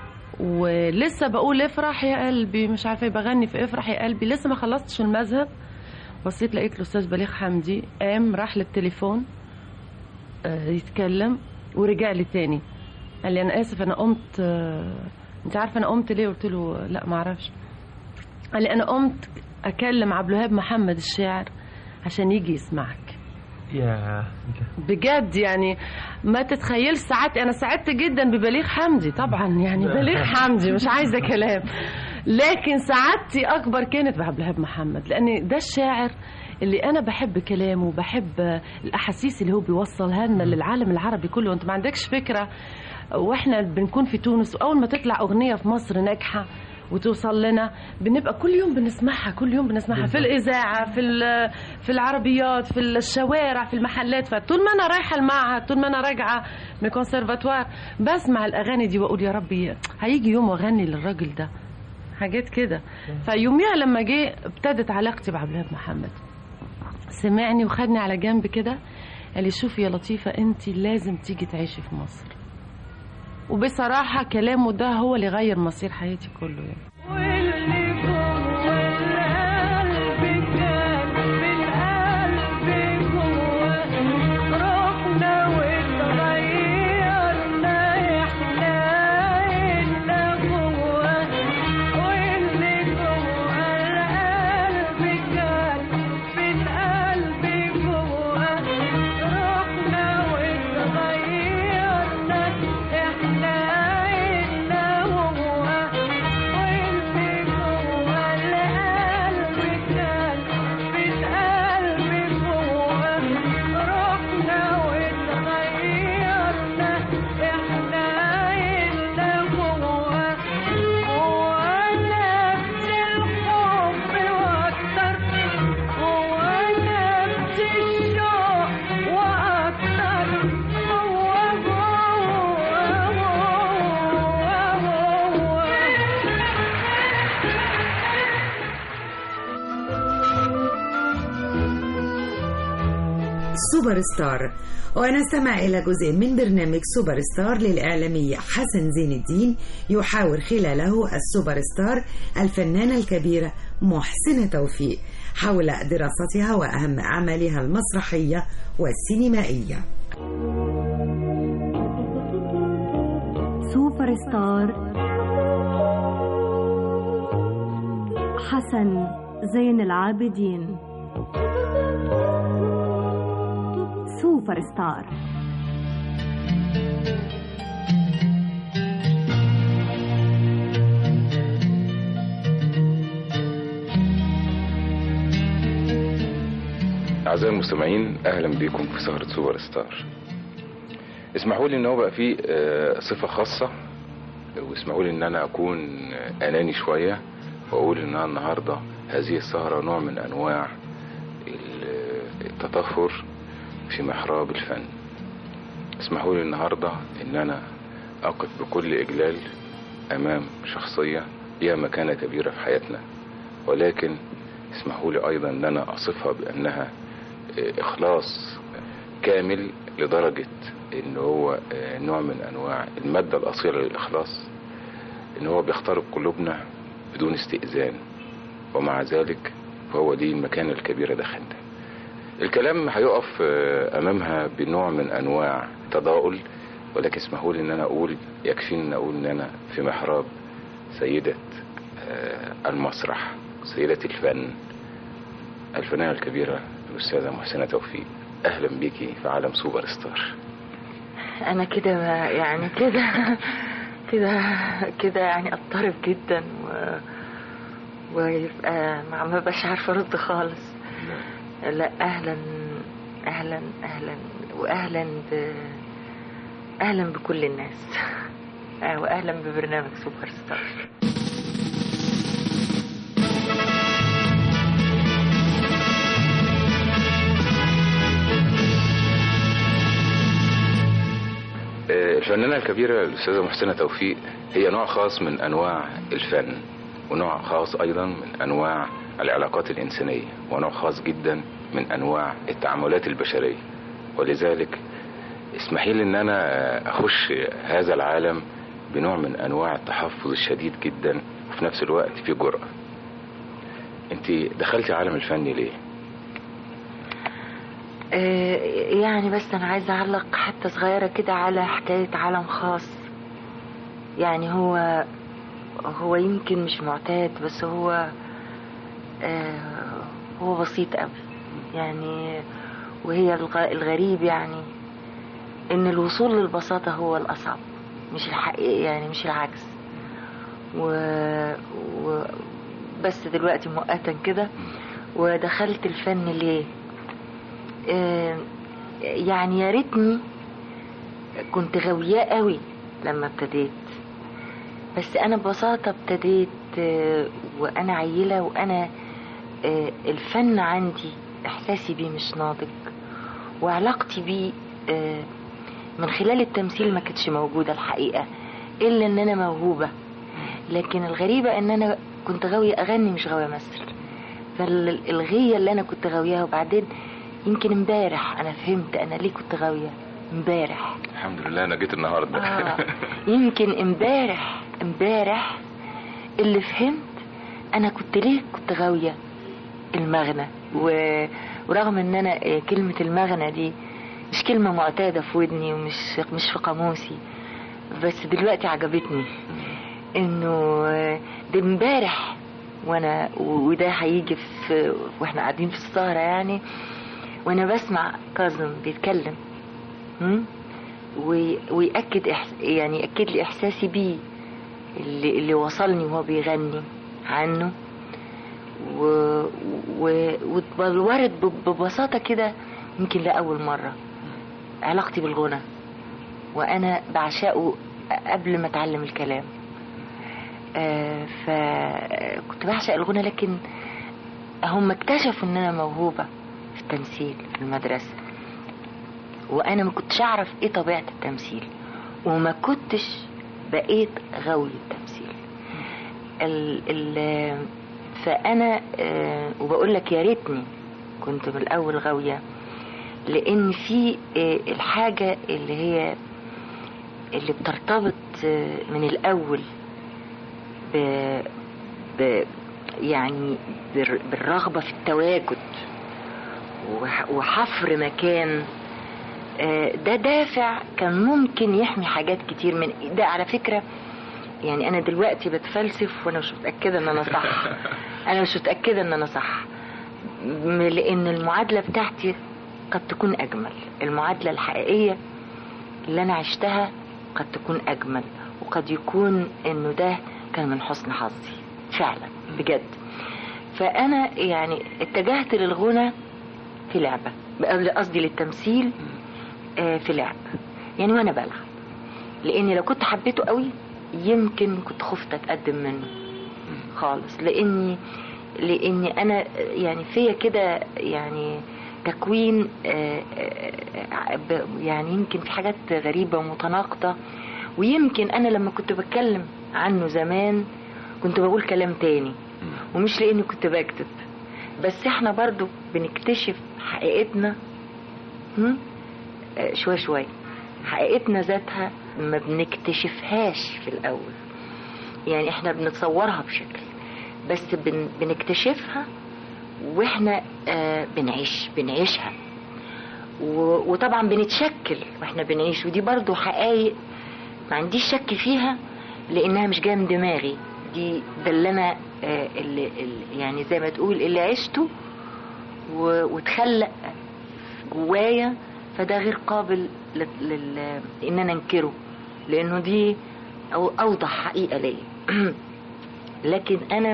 ولسه بقول افرح يا قلبي مش عارفه إيه، بغني في افرح يا قلبي لسه ما خلصتش المذهب بصيت لقيت الاستاذ بليغ حمدي قام راح للتليفون آه، يتكلم ورجع لي تاني قال لي انا اسف انا قمت آه، انت عارفه انا قمت ليه قلت له لا ما اعرفش قال لي انا قمت اكلم عبد الوهاب محمد الشاعر عشان يجي يسمعك يا بجد يعني ما تتخيل ساعات انا سعدت جدا ببليغ حمدي طبعا يعني بليغ حمدي مش عايزه كلام لكن سعادتي اكبر كانت بعبد الوهاب محمد لان ده الشاعر اللي انا بحب كلامه وبحب الاحاسيس اللي هو بيوصلها لنا للعالم العربي كله انت ما عندكش فكره واحنا بنكون في تونس واول ما تطلع اغنيه في مصر ناجحه وتوصل لنا بنبقى كل يوم بنسمعها كل يوم بنسمعها في الاذاعه في ال- في العربيات في الشوارع في المحلات فطول ما انا رايحه المعهد طول ما انا راجعه من الكونسرفاتوار بسمع الاغاني دي واقول يا ربي هيجي يوم واغني للراجل ده حاجات كده فيوميها لما جه ابتدت علاقتي بعبد الوهاب محمد سمعني وخدني على جنب كده قال لي شوفي يا لطيفه انت لازم تيجي تعيشي في مصر وبصراحه كلامه ده هو اللي غير مصير حياتي كله يعني واللي جوه القلب كان في القلب جوه رحنا واتغيرنا احنا إلا جوه واللي جوه القلب كان في القلب جوه رحنا واتغيرنا احنا إلا هو واللي جوه القلب كان في القلب جوه رحنا واتغيرنا احنا إلا هو هو نفس الحب واكتر هو نفس الشوق واكتر هو هو هو هو سوبر ستار ونستمع إلى جزء من برنامج سوبر ستار للإعلامي حسن زين الدين يحاور خلاله السوبر ستار الفنانة الكبيرة محسنة توفيق حول دراستها وأهم أعمالها المسرحية والسينمائية سوبر ستار حسن زين العابدين سوبر ستار أعزائي المستمعين أهلا بكم في سهرة سوبر ستار اسمحوا لي إن هو بقى فيه آه، صفة خاصة واسمحوا لي إن أنا أكون أناني شوية وأقول إن أنا النهاردة هذه السهرة نوع من أنواع التطهر في محراب الفن اسمحوا لي النهاردة إن أنا أقف بكل إجلال أمام شخصية ليها مكانة كبيرة في حياتنا ولكن اسمحوا لي أيضا أن أنا أصفها بأنها آه، إخلاص كامل لدرجة إن هو آه، نوع من أنواع المادة الأصيلة للإخلاص إن هو بيخترق قلوبنا بدون استئذان ومع ذلك فهو دي المكانة الكبيرة داخلنا الكلام هيقف آه، أمامها بنوع من أنواع تضاؤل ولكن اسمحوا لي إن أنا أقول يكفيني إن أقول إن أنا في محراب سيدة آه، المسرح سيدة الفن الفنانة الكبيرة الأستاذة محسنة توفيق أهلا بيكي في عالم سوبر ستار انا كده ما- يعني كده كده كده يعني اضطرب جدا و... ويبقى ما ما بقاش عارفه ارد خالص لا اهلا اهلا اهلا واهلا ب اهلا بكل الناس آه، واهلا ببرنامج سوبر ستار آه، الفنانة الكبيرة الأستاذة محسنة توفيق هي نوع خاص من أنواع الفن ونوع خاص أيضا من أنواع العلاقات الإنسانية ونوع خاص جدا من أنواع التعاملات البشرية ولذلك اسمحي لي أن أنا أخش هذا العالم بنوع من أنواع التحفظ الشديد جدا وفي نفس الوقت في جرأة أنت دخلتي عالم الفن ليه؟ آه، يعني بس انا عايزه اعلق حتى صغيره كده على حكايه عالم خاص يعني هو هو يمكن مش معتاد بس هو آه، هو بسيط قوي يعني وهي الغ- الغريب يعني ان الوصول للبساطه هو الاصعب مش الحقيقي يعني مش العكس و... و... بس دلوقتي مؤقتا كده ودخلت الفن ليه آه، يعني يا ريتني كنت غاوياه قوي لما ابتديت بس انا ببساطه ابتديت آه، وانا عيله وانا آه، الفن عندي احساسي بيه مش ناضج وعلاقتي بيه آه، من خلال التمثيل ما كانتش موجوده الحقيقه الا ان انا موهوبه لكن الغريبه ان انا كنت غاويه اغني مش غاويه امثل فالغيه اللي انا كنت غاوياها وبعدين يمكن امبارح انا فهمت انا ليه كنت غاويه امبارح الحمد لله أنا جيت النهاردة آه. يمكن امبارح امبارح اللي فهمت انا كنت ليه كنت غاويه المغنى و... ورغم ان انا آه، كلمه المغنى دي مش كلمه معتاده في ودني ومش مش في قاموسي بس دلوقتي عجبتني انه آه، ده امبارح وانا وده هيجي في واحنا قاعدين في السهره يعني وانا بسمع كاظم بيتكلم هم؟ وي- ويأكد إحس... يعني يأكد لي إحساسي بيه اللي, اللي وصلني وهو بيغني عنه و... و... واتبلورت ب- ببساطة كده يمكن لأول مرة علاقتي بالغنى وأنا بعشقه قبل ما أتعلم الكلام آه فكنت بعشق الغنى لكن هم اكتشفوا ان انا موهوبة في التمثيل في المدرسة وانا ما كنتش اعرف ايه طبيعة التمثيل وما كنتش بقيت غاوي التمثيل ال ال فانا آه، وبقول لك يا ريتني كنت من الاول غاويه لان في آه، الحاجه اللي هي اللي بترتبط آه، من الاول ب ب يعني بر- بالرغبه في التواجد وح- وحفر مكان آه، ده دافع كان ممكن يحمي حاجات كتير من ده على فكرة يعني أنا دلوقتي بتفلسف وأنا مش متأكدة إن أنا صح أنا مش متأكدة إن أنا صح م- لأن المعادلة بتاعتي قد تكون أجمل المعادلة الحقيقية اللي أنا عشتها قد تكون أجمل وقد يكون إنه ده كان من حسن حظي فعلا بجد فأنا يعني اتجهت للغنى في لعبة قصدي للتمثيل آه، في لعب يعني وانا بلعب لاني لو كنت حبيته قوي يمكن كنت خفت اتقدم منه خالص لاني لاني انا يعني فيا كده يعني تكوين آه، آه، ب- يعني يمكن في حاجات غريبة ومتناقضة ويمكن انا لما كنت بتكلم عنه زمان كنت بقول كلام تاني ومش لاني كنت بكتب بس احنا برضو بنكتشف حقيقتنا هم؟ آه، شوية شوية حقيقتنا ذاتها ما بنكتشفهاش في الأول يعني احنا بنتصورها بشكل بس بن بنكتشفها واحنا آه بنعيش بنعيشها و- وطبعا بنتشكل واحنا بنعيش ودي برضو حقائق ما عنديش شك فيها لانها مش جايه من دماغي دي ده اللي انا آه اللي اللي يعني زي ما تقول اللي عشته و- واتخلق جوايا فده غير قابل لل... لل... ان انا انكره لانه دي أو اوضح حقيقه ليا لكن انا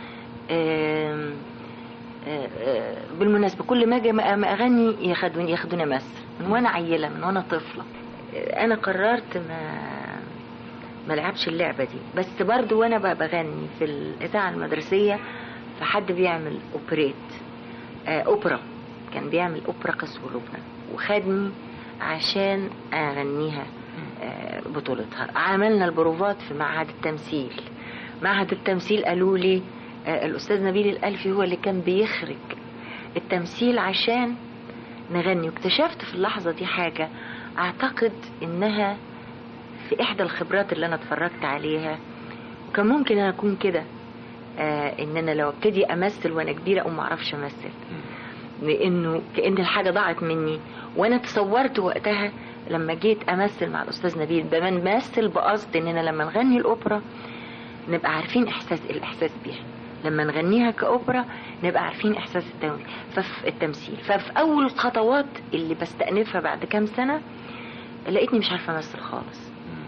آم، آه، آه، بالمناسبة كل ما اجي ما ما اغني ياخدوني ياخدوني امثل من وانا عيلة من وانا طفلة آه، انا قررت ما ما العبش اللعبة دي بس برضو وانا بقى بغني في الاذاعة المدرسية فحد بيعمل اوبريت آه، اوبرا كان بيعمل اوبرا قصر لبنان وخدني عشان اغنيها آه، بطولتها عملنا البروفات في معهد التمثيل معهد التمثيل قالوا لي آه، الاستاذ نبيل الالفي هو اللي كان بيخرج التمثيل عشان نغني واكتشفت في اللحظه دي حاجه اعتقد انها في احدى الخبرات اللي انا اتفرجت عليها وكان ممكن انا اكون كده آه ان انا لو ابتدي امثل وانا كبيره او ما اعرفش امثل لانه كان الحاجه ضاعت مني وانا تصورت وقتها لما جيت امثل مع الاستاذ نبيل بمثل بقصد اننا لما نغني الاوبرا نبقى عارفين احساس الاحساس بيها لما نغنيها كاوبرا نبقى عارفين احساس التمثيل ففي التمثيل ففي اول الخطوات اللي بستأنفها بعد كام سنه لقيتني مش عارفه امثل خالص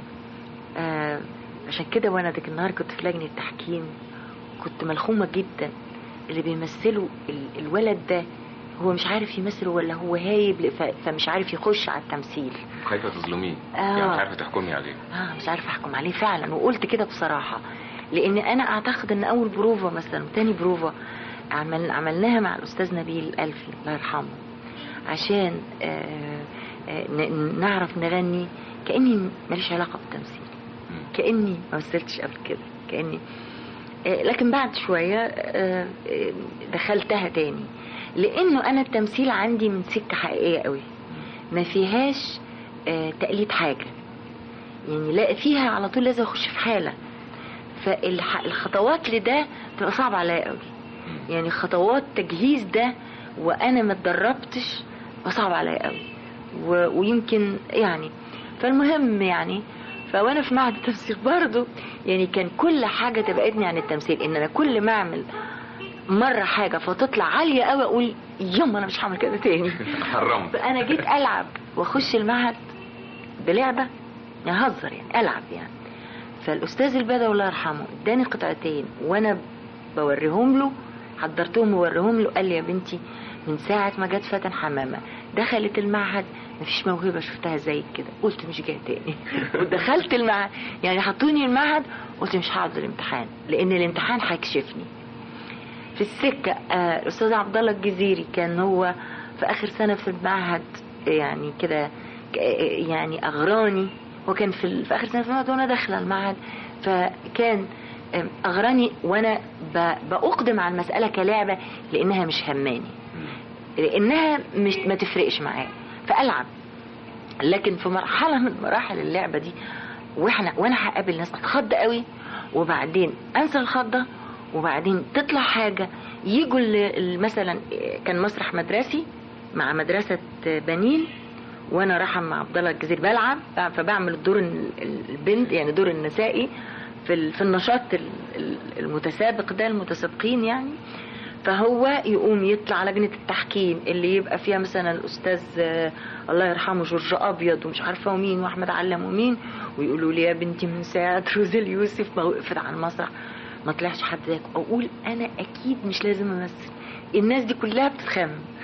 آه عشان كده وانا ديك النهار كنت في لجنه تحكيم كنت ملخومه جدا اللي بيمثلوا ال- الولد ده هو مش عارف يمثل ولا هو هايب ل- ف- فمش عارف يخش على التمثيل خايفة تظلميه آه. يعني مش عارفة تحكمي عليه اه مش عارفه احكم عليه فعلا وقلت كده بصراحه لان انا اعتقد ان اول بروفا مثلا وتاني بروفا عمل عملناها مع الاستاذ نبيل الالفي الله يرحمه عشان آه آه ن- نعرف نغني كاني ماليش علاقه بالتمثيل كاني ما مثلتش قبل كده كاني آه لكن بعد شويه آه آه، دخلتها تاني لانه انا التمثيل عندي من سكه حقيقيه قوي ما فيهاش آه تقليد حاجه يعني لا فيها على طول لازم اخش في حاله فالخطوات لده تبقى صعبه عليا قوي يعني خطوات تجهيز ده وانا ما اتدربتش بقى صعب عليا قوي و... ويمكن يعني فالمهم يعني فوانا في معهد التمثيل برضه يعني كان كل حاجه تبعدني عن التمثيل ان انا كل ما اعمل مره حاجه فتطلع عاليه قوي اقول يما انا مش هعمل كده تاني حرمت فانا جيت العب واخش المعهد بلعبه يعني هزر يعني العب يعني فالاستاذ البدوي الله يرحمه اداني قطعتين وانا بوريهم له حضرتهم ووريهم له قال لي يا بنتي من ساعة ما جت فاتن حمامة دخلت المعهد مفيش موهبة شفتها زي كده قلت مش جاية تاني ودخلت المعهد يعني حطوني المعهد قلت مش هقعد الامتحان لان الامتحان هيكشفني في السكة آه، الأستاذ عبد الله الجزيري كان هو في آخر سنة في المعهد يعني كده ك- يعني أغراني وكان في, ال- في آخر سنة في المعهد وأنا داخلة المعهد فكان آم، أغراني وأنا ب- بأقدم على المسألة كلعبة لأنها مش هماني لأنها مش ما تفرقش معايا فألعب لكن في مرحلة من مراحل اللعبة دي واحنا وانا هقابل ناس اتخض قوي وبعدين انسى الخضه وبعدين تطلع حاجه يجوا ال- ال- مثلا كان مسرح مدرسي مع مدرسه بنين وانا رايحه مع عبد الله الجزيري بلعب فبعمل الدور ال- ال- البنت يعني دور النسائي في ال- في النشاط ال- ال- المتسابق ده المتسابقين يعني فهو يقوم يطلع لجنة التحكيم اللي يبقى فيها مثلا الأستاذ آه، الله يرحمه جورج أبيض ومش عارفة ومين وأحمد علم ومين ويقولوا لي يا بنتي من ساعة روزيل يوسف ما وقفت على المسرح ما طلعش حد زيك أقول أنا أكيد مش لازم أمثل الناس دي كلها بتتخمم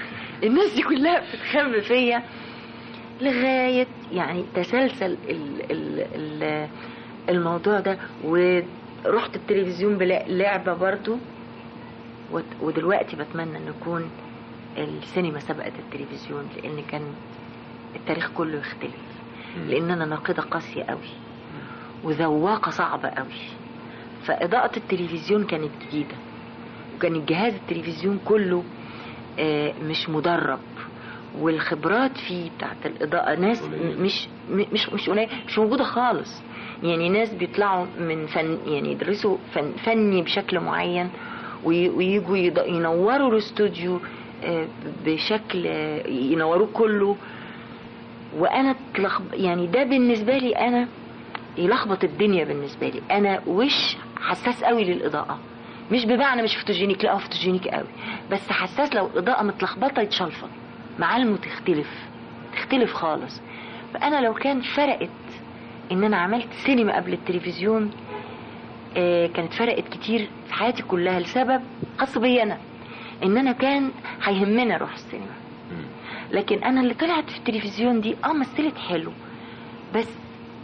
الناس دي كلها بتتخم فيا لغايه يعني تسلسل ال ال ال الموضوع ده ورحت التلفزيون بلعبه برضو وت- ودلوقتي بتمنى ان يكون السينما سبقت التلفزيون لان كان التاريخ كله يختلف لان انا ناقده قاسيه قوي وذواقه صعبه قوي فاضاءه التلفزيون كانت جديده وكان جهاز التلفزيون كله آه، مش مدرب والخبرات فيه بتاعت الاضاءه ناس م- مش م- مش مش قليل مش موجوده خالص يعني ناس بيطلعوا من فن يعني يدرسوا فن فني بشكل معين وي- ويجوا يض- ينوروا الاستوديو آه، بشكل آه، ينوروه كله وانا اتلخب يعني ده بالنسبه لي انا يلخبط الدنيا بالنسبه لي انا وش حساس قوي للاضاءه مش بمعنى مش فوتوجينيك لا هو فوتوجينيك قوي بس حساس لو الاضاءه متلخبطه يتشلفط معالمه تختلف تختلف خالص فانا لو كان فرقت ان انا عملت سينما قبل التلفزيون آه، كانت فرقت كتير في حياتي كلها لسبب خاص بي انا ان انا كان هيهمني اروح السينما لكن انا اللي طلعت في التلفزيون دي اه مثلت حلو بس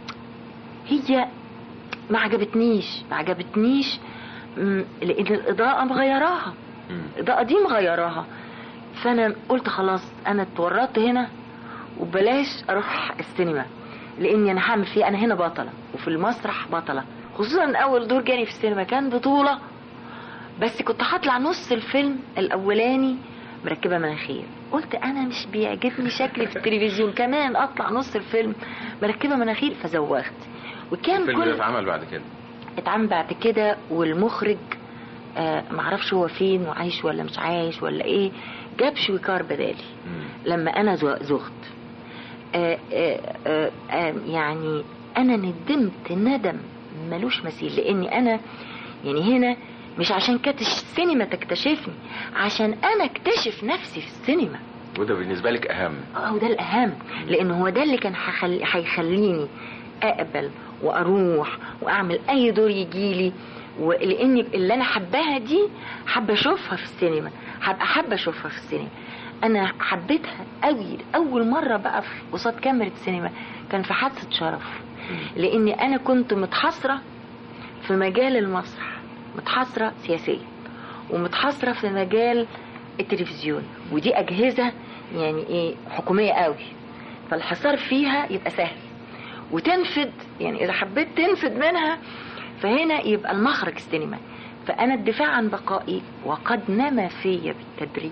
هي ما عجبتنيش ما عجبتنيش مم، لان الاضاءه مغيراها الاضاءه دي مغيراها فانا قلت خلاص انا اتورطت هنا وبلاش اروح السينما لاني انا هعمل فيه انا هنا بطله وفي المسرح بطله خصوصا اول دور جاني في السينما كان بطوله بس كنت هطلع نص الفيلم الاولاني مركبه مناخير قلت انا مش بيعجبني شكلي في التلفزيون كمان اطلع نص الفيلم مركبه مناخير فزوغت وكان الفيلم ده كل اتعمل بعد كده اتعمل بعد كده والمخرج آه معرفش هو فين وعايش ولا مش عايش ولا ايه جاب شويكار بدالي لما انا زو- زغت آه آه آه آه يعني انا ندمت ندم ملوش مثيل لاني انا يعني هنا مش عشان كانت السينما تكتشفني عشان انا اكتشف نفسي في السينما وده بالنسبه لك اهم اه وده الاهم لان هو ده اللي كان هخلي- هيخليني اقبل واروح واعمل اي دور يجيلي ولاني اللي انا حباها دي حابه اشوفها في السينما هبقى حابه اشوفها في السينما انا حبيتها قوي اول مره بقى في قصاد كاميرا السينما كان في حادثه شرف لاني انا كنت متحصره في مجال المسرح متحصره سياسيا ومتحصره في مجال التلفزيون ودي اجهزه يعني ايه حكوميه قوي فالحصار فيها يبقى سهل وتنفد يعني اذا حبيت تنفد منها فهنا يبقى المخرج السينما فانا الدفاع عن بقائي وقد نما فيا بالتدريج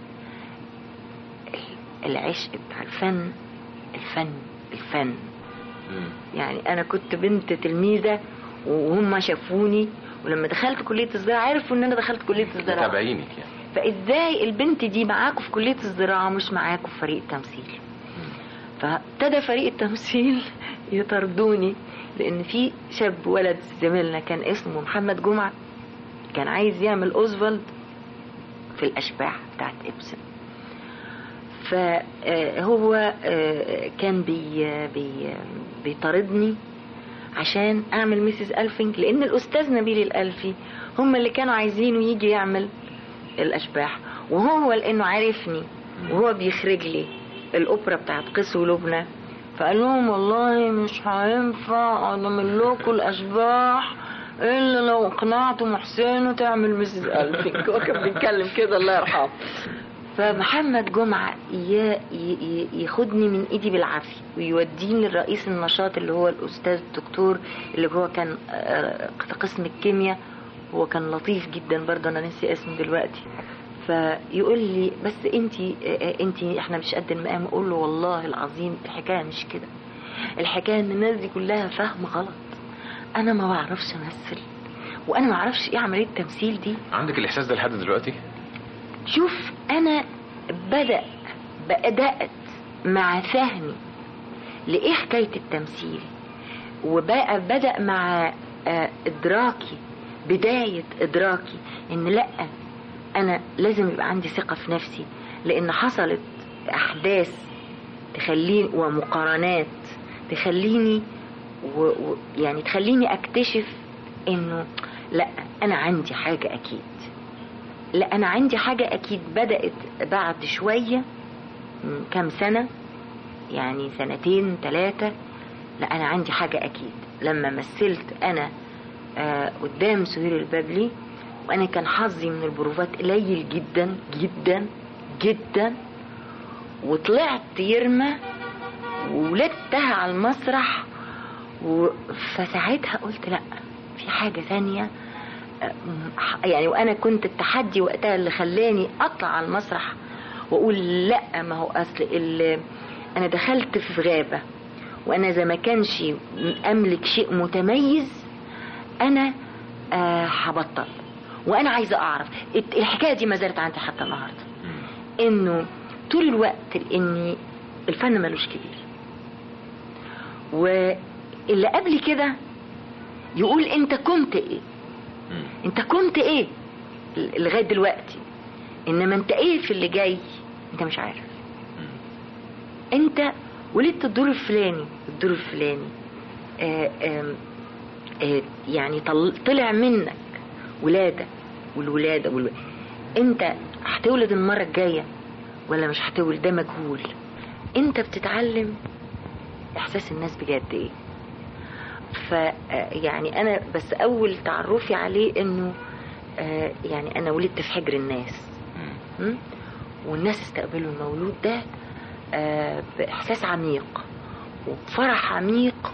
العشق بتاع الفن الفن الفن يعني انا كنت بنت تلميذه وهم شافوني ولما دخلت كليه الزراعه عرفوا ان انا دخلت كليه الزراعه متابعينك يعني فازاي البنت دي معاكم في كليه الزراعه مش معاكم في فريق التمثيل فابتدى فريق التمثيل يطردوني لان في شاب ولد زميلنا كان اسمه محمد جمعه كان عايز يعمل اوزفالد في الاشباح بتاعت ابسن فهو كان بي بي بيطاردني عشان اعمل ميسيس الفينج لان الاستاذ نبيل الالفي هم اللي كانوا عايزينه يجي يعمل الاشباح وهو لانه عارفني وهو بيخرج لي الاوبرا بتاعت قيس ولبنى فقال لهم والله مش هينفع اعمل لكم الاشباح الا لو اقنعتم حسين تعمل ميسيس الفينج هو كان بيتكلم كده الله يرحمه فمحمد جمعة ي- ي- ياخدني من ايدي بالعافية ويوديني لرئيس النشاط اللي هو الاستاذ الدكتور اللي هو كان آه، قسم الكيمياء هو كان لطيف جدا برضه انا نسي اسمه دلوقتي فيقول لي بس انتي آه، انتي احنا مش قد المقام اقول له والله العظيم الحكايه مش كده الحكايه ان الناس دي كلها فاهم غلط انا ما بعرفش امثل وانا ما اعرفش ايه عمليه التمثيل دي عندك الاحساس ده لحد دلوقتي شوف انا بدأ بدأت مع فهمي لإيه حكاية التمثيل وبقى بدأ مع آه، إدراكي بداية إدراكي إن لأ أنا لازم يبقى عندي ثقة في نفسي لأن حصلت أحداث تخليني ومقارنات تخليني و و يعني تخليني أكتشف إنه لأ أنا عندي حاجة أكيد لا انا عندي حاجه اكيد بدات بعد شويه م، كام سنه يعني سنتين ثلاثه لا انا عندي حاجه اكيد لما مثلت انا آه قدام سهير البابلي وانا كان حظي من البروفات قليل جدا جدا جدا وطلعت يرمى وولدتها على المسرح و... فساعتها قلت لا في حاجه ثانيه يعني وانا كنت التحدي وقتها اللي خلاني اطلع على المسرح واقول لا ما هو اصل ال- انا دخلت في غابه وانا اذا ما كانش املك شيء متميز انا آه، هبطل وانا عايزه اعرف الت- الحكايه دي ما زالت عندي حتى النهارده انه طول الوقت اني الفن ملوش كبير واللي قبل كده يقول انت كنت ايه انت كنت ايه ل- لغايه دلوقتي انما انت ايه في اللي جاي انت مش عارف انت ولدت الدور الفلاني الدور الفلاني آه آه آه يعني طل- طلع منك ولاده والولاده والو... انت هتولد المره الجايه ولا مش هتولد ده مجهول انت بتتعلم احساس الناس بجد ايه ف آه، يعني انا بس اول تعرفي عليه انه آه، يعني انا ولدت في حجر الناس م? والناس استقبلوا المولود ده آه، باحساس عميق وبفرح عميق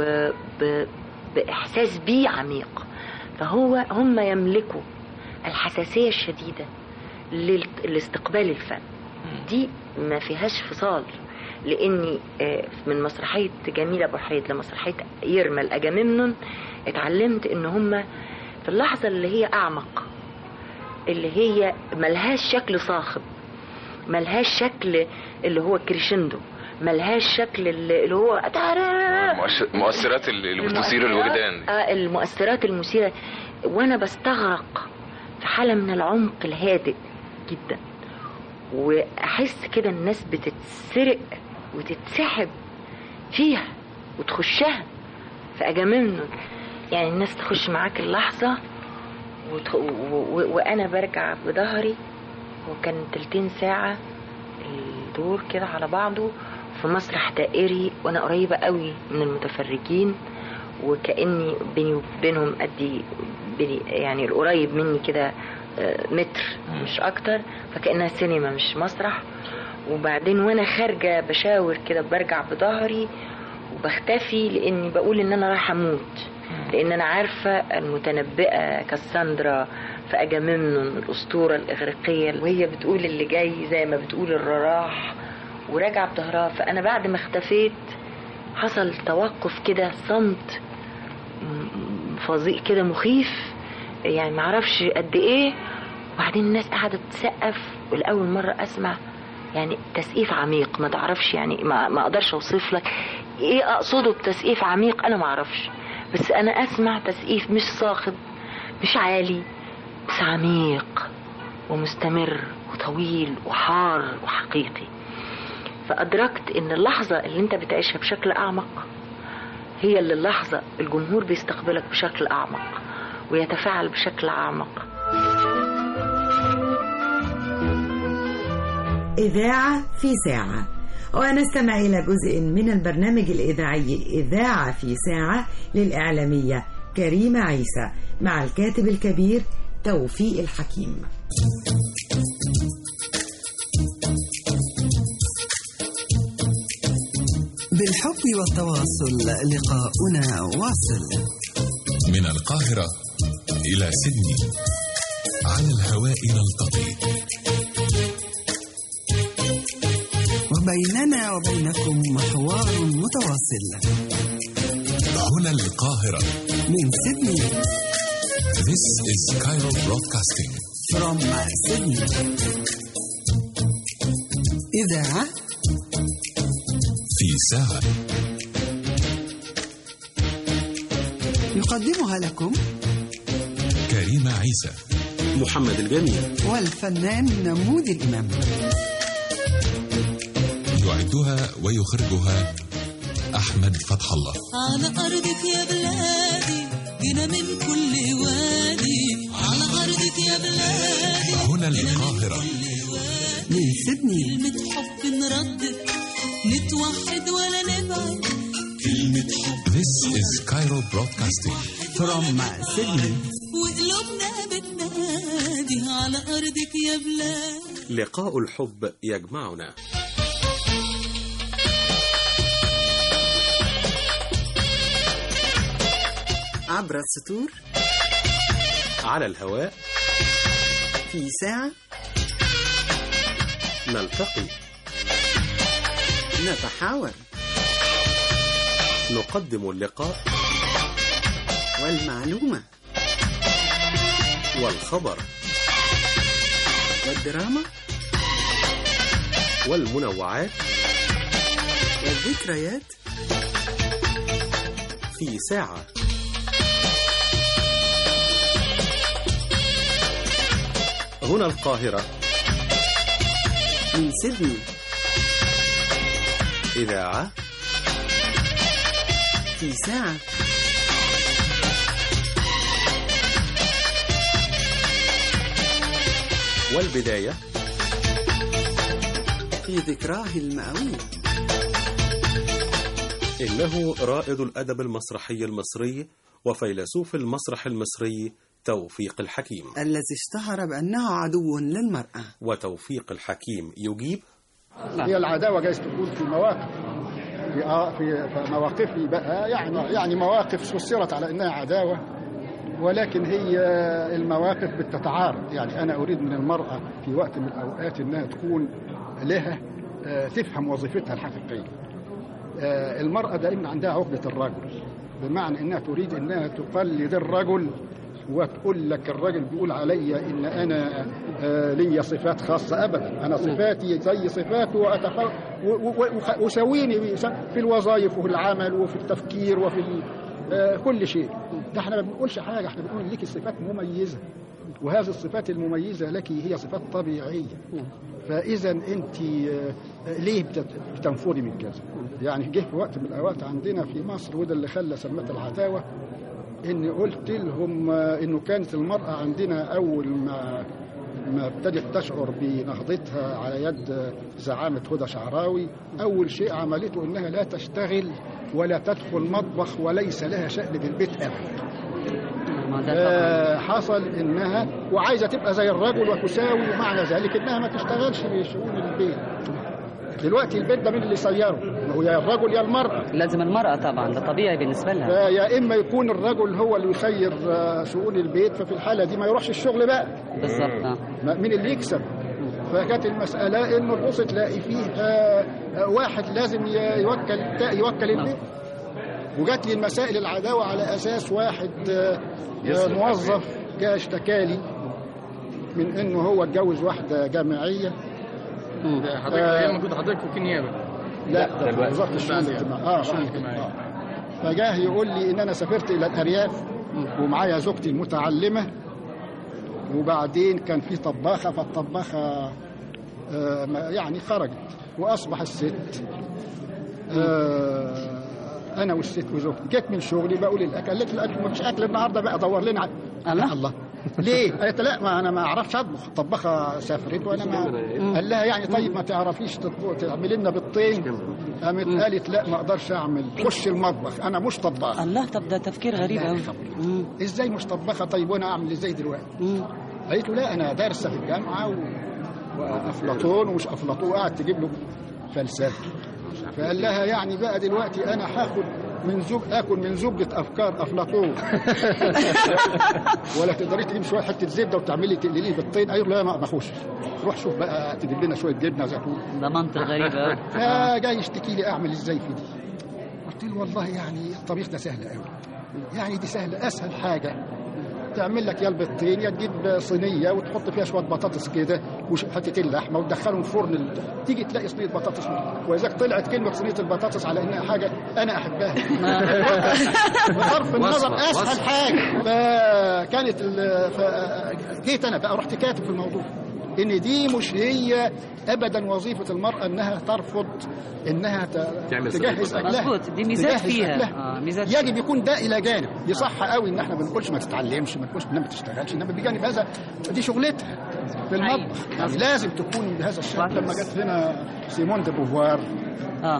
وباحساس بيه عميق فهو هم يملكوا الحساسيه الشديده لل- لاستقبال الفن دي ما فيهاش فصال لاني آه، من مسرحيه جميل ابو حيد لمسرحيه يرمى الاجامemnon اتعلمت ان هم في اللحظه اللي هي اعمق اللي هي ملهاش شكل صاخب ملهاش شكل اللي هو كريشندو ملهاش شكل اللي اللي هو مؤث- مؤثرات اللي اللي بتثير الوجدان آه المؤثرات المثيرة وانا بستغرق في حالة من العمق الهادئ جدا واحس كده الناس بتتسرق وتتسحب فيها وتخشها في اجامemnon يعني الناس تخش معاك اللحظة وتخ... و... و... وانا برجع بظهري وكان تلتين ساعة الدور كده على بعضه في مسرح دائري وانا قريبة قوي من المتفرجين وكأني بيني وبينهم قدي بيني يعني القريب مني كده آه، متر مش اكتر فكأنها سينما مش مسرح وبعدين وانا خارجة بشاور كده برجع بظهري وبختفي لاني بقول ان انا رايحة اموت لان انا عارفة المتنبئة كاساندرا في اجامemnon الاسطورة الاغريقية وهي بتقول اللي جاي زي ما بتقول الرراح وراجعة بظهرها فانا بعد ما اختفيت حصل توقف كده صمت م- فظيع كده مخيف يعني معرفش قد ايه وبعدين الناس قاعدة تسقف ولأول مرة أسمع يعني تسقيف عميق ما تعرفش يعني ما, ما أقدرش أوصف لك إيه أقصده بتسقيف عميق أنا ما أعرفش بس أنا أسمع تسقيف مش صاخب مش عالي بس عميق ومستمر وطويل وحار وحقيقي فأدركت إن اللحظة اللي أنت بتعيشها بشكل أعمق هي اللي اللحظة الجمهور بيستقبلك بشكل أعمق ويتفاعل بشكل أعمق إذاعة في ساعة ونستمع إلى جزء من البرنامج الإذاعي إذاعة في ساعة للإعلامية كريمة عيسى مع الكاتب الكبير توفيق الحكيم بالحب والتواصل لقاؤنا واصل من القاهرة إلى سيدني على الهواء نلتقي وبيننا وبينكم حوار متواصل هنا القاهرة من سيدني This is Cairo Broadcasting from سيدني إذاعة في ساعة يقدمها لكم كريمة عيسى محمد الجميل والفنان نمود الإمام يعدها ويخرجها أحمد فتح الله على أرضك يا بلادي جينا من كل وادي على أرضك يا بلادي القاهرة من سيدني كلمة حب نردد نتوحد ولا نبعد كلمة حب This is Cairo Broadcasting from سيدني وقلوبنا بتنادي على أرضك يا بلاد لقاء الحب يجمعنا عبر السطور على الهواء في ساعة نلتقي نتحاور نقدم اللقاء والمعلومة والخبر والدراما والمنوعات والذكريات في ساعة هنا القاهرة من سيدني إذاعة في ساعة والبداية في ذكراه المئوية إنه رائد الأدب المسرحي المصري وفيلسوف المسرح المصري توفيق الحكيم الذي اشتهر بأنه عدو للمرأة وتوفيق الحكيم يجيب هي العداوه جايز تكون في مواقف في آه في في مواقفي بقى يعني يعني مواقف فسرت على انها عداوه ولكن هي المواقف بتتعارض يعني انا اريد من المراه في وقت من الاوقات انها تكون لها آه، تفهم وظيفتها الحقيقيه آه، المراه دائما عندها عقده الرجل بمعنى انها تريد انها تقلد الرجل وتقول لك الراجل بيقول عليا ان انا آه، ليا صفات خاصه ابدا انا صفاتي زي صفاته وأتف... و- و- وخ- وسويني في الوظائف وفي العمل وفي التفكير وفي ال... آه، كل شيء ده احنا ما بنقولش حاجه احنا بنقول لك صفات مميزه وهذه الصفات المميزه لك هي صفات طبيعيه فاذا انت آه، ليه بتت- بتنفري من كذا يعني جه في وقت من الاوقات عندنا في مصر وده اللي خلى سمت العداوه اني قلت لهم آه، انه كانت المراه عندنا اول ما ما ابتدت تشعر بنهضتها على يد آه، زعامه هدى شعراوي اول شيء عملته انها لا تشتغل ولا تدخل مطبخ وليس لها شأن بالبيت ابدا آه، حصل انها وعايزه تبقى زي الرجل وتساوي ومعنى ذلك انها ما تشتغلش في شؤون البيت دلوقتي البيت ده مين اللي يسيره؟ ما هو يا الرجل يا المرأة لازم المرأة طبعا ده طبيعي بالنسبة لها فيا إما يكون الرجل هو اللي يسير آه، شؤون البيت ففي الحالة دي ما يروحش الشغل بقى بالظبط آه. ما- مين اللي يكسب؟ فكانت المسألة إنه تبص تلاقي فيه آه، آه، واحد لازم ي- يوكل يوكل البيت وجات لي المسائل العداوة على أساس واحد آه، آه، موظف جاء اشتكى لي من إنه هو اتجوز واحدة جامعية حضرتك آه. ايام ما كنت حضرتك في النيابه لا ده وزاره الشؤون الاجتماعيه اه الشؤون آه. الاجتماعية. آه. فجاه يقول لي ان انا سافرت الى الارياف ومعايا زوجتي المتعلمه وبعدين كان في طباخه فالطباخه آه ما- يعني خرجت واصبح الست آه انا والست وزوجتي جيت من شغلي بقول الاكل قالت لي الاكل مفيش اكل النهارده بقى دور لنا ع- الله الله ليه؟ قالت لا ما انا ما اعرفش اطبخ الطباخه سافرت وانا ما قال لها يعني طيب ما تعرفيش تطبخ- تعملي لنا بيضتين قامت قالت لا ما اقدرش اعمل خش المطبخ انا مش طباخ الله طب ده تفكير غريب قوي ازاي مش طباخه طيب وانا اعمل ازاي دلوقتي قالت له لا انا دارسه في الجامعه و... وافلاطون ومش افلاطون وقعد تجيب له فلسفه فقال لها يعني بقى دلوقتي انا هاخد من زوج اكل من زبده افكار افلاطون ولا تقدري تجيب شويه حته زبده وتعملي تقلي لي بالطين قالت له لا ما ما اخش روح شوف بقى تجيب لنا شويه جبنه زيتون ده منطق غريب قوي فجاي يشتكي لي اعمل ازاي في دي قلت له والله يعني الطبيخ ده سهل قوي يعني دي سهله اسهل حاجه تعمل لك يا البيضتين يا تجيب صينيه وتحط فيها شويه بطاطس كده وحتتين لحمه وتدخلهم فرن ال... تيجي تلاقي صينيه بطاطس ولذلك طلعت كلمه صينيه البطاطس على انها حاجه انا احبها بصرف النظر وصفة، اسهل وصفة. حاجه فكانت ال... ف... جيت انا بقى رحت كاتب في الموضوع ان دي مش هي ابدا وظيفه المراه انها ترفض انها ت- تعمل تجهز صديق. اكلها مظبوط، دي ميزات تجهز فيها. أكلها. آه، ميزات يجب يكون ده الى جانب دي صح قوي ان احنا ما بنقولش ما تتعلمش ما نقولش انها ما تشتغلش انما بجانب هذا دي شغلتها في المطبخ يعني لازم تكون بهذا الشكل لما جت هنا سيمون دي بوفوار اه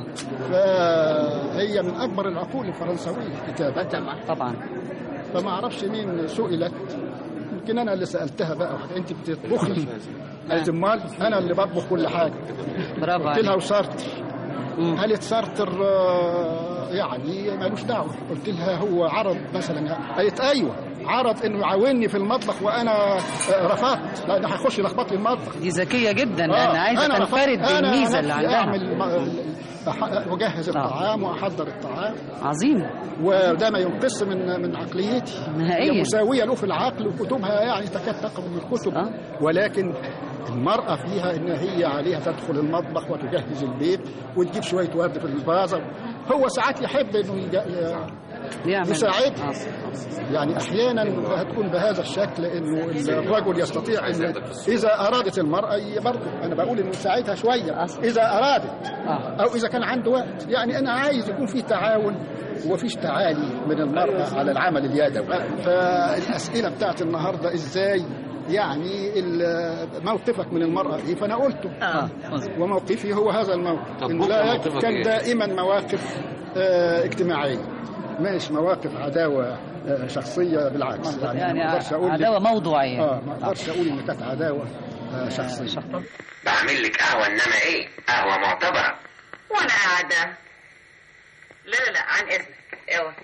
فهي من اكبر العقول الفرنسويه كتابه طبعا فما اعرفش مين سئلت يمكن انا اللي سالتها بقى انت بتطبخي قالت امال انا اللي بطبخ كل حاجه برافو قلت لها عليك. وسارتر قالت سارتر آه، يعني مالوش دعوه قلت لها هو عرض مثلا قالت ايوه عرض انه يعاوني في المطبخ وانا آه، رفضت لان هيخش يلخبط لي المطبخ دي ذكيه جدا آه، لان عايزه أنا رفضت. تنفرد أنا بالميزه اللي نفسي عندها اعمل م- أح- اجهز الطعام واحضر الطعام عظيم وده ما ينقص من من عقليتي نهائياً. هي مساويه له في العقل وكتبها يعني تكاد تقرب من الكتب ولكن المرأة فيها إن هي عليها تدخل المطبخ وتجهز البيت وتجيب شوية ورد في الفازة هو ساعات يحب إنه يجا- يعمل. يساعدها يعني أحيانا هتكون بهذا الشكل إنه الرجل يستطيع إنه إذا أرادت المرأة ي- برضه أنا بقول إنه يساعدها شوية إذا أرادت أو إذا كان عنده وقت يعني أنا عايز يكون في تعاون ومفيش تعالي من المرأة على العمل اليدوي فالأسئلة بتاعت النهاردة إزاي يعني ال- موقفك من المرأة إيه فأنا قلته آه. وموقفي هو هذا الموقف طب إنه بكرة لا موقفك كان إيه؟ دائما مواقف آه، اجتماعية مش مواقف عداوة آه، شخصية بالعكس يعني, يعني ما أقدرش أقول لك- عداوة موضوعية. اه ما أقدرش أقول إن كانت عداوة آه، شخصية بعمل لك قهوة إنما إيه؟ قهوة معتبرة وانا قاعده لا لا لا عن اذنك اوعى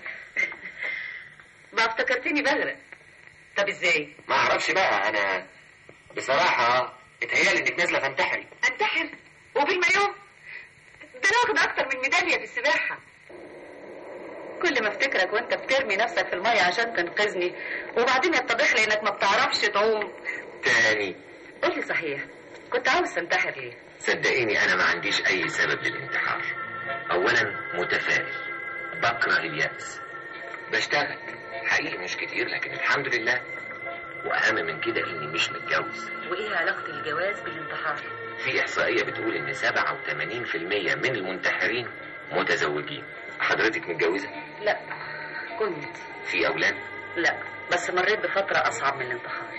ما افتكرتني بغرق طب ازاي ما أعرفش بقى أنا بصراحة اتهيألي إنك نازلة تنتحري انتحر وبالمايوه ده انا واخد اكتر من ميداليه في السباحه كل ما افتكرك وانت بترمي نفسك في الميه عشان تنقذني وبعدين يتضح لي انك ما بتعرفش تعوم تاني قول لي صحيح كنت عاوز تنتحر ليه صدقيني أنا ما عنديش أي سبب للانتحار أولا متفائل بكره اليأس بشتغل حقيقي مش كتير لكن الحمد لله وأهم من كده إني مش متجوز وايه علاقه الجواز بالانتحار في إحصائية بتقول إن 87% من المنتحرين متزوجين حضرتك متجوزة؟ لا كنت في أولاد؟ لا بس مريت بفتره اصعب من الانتحار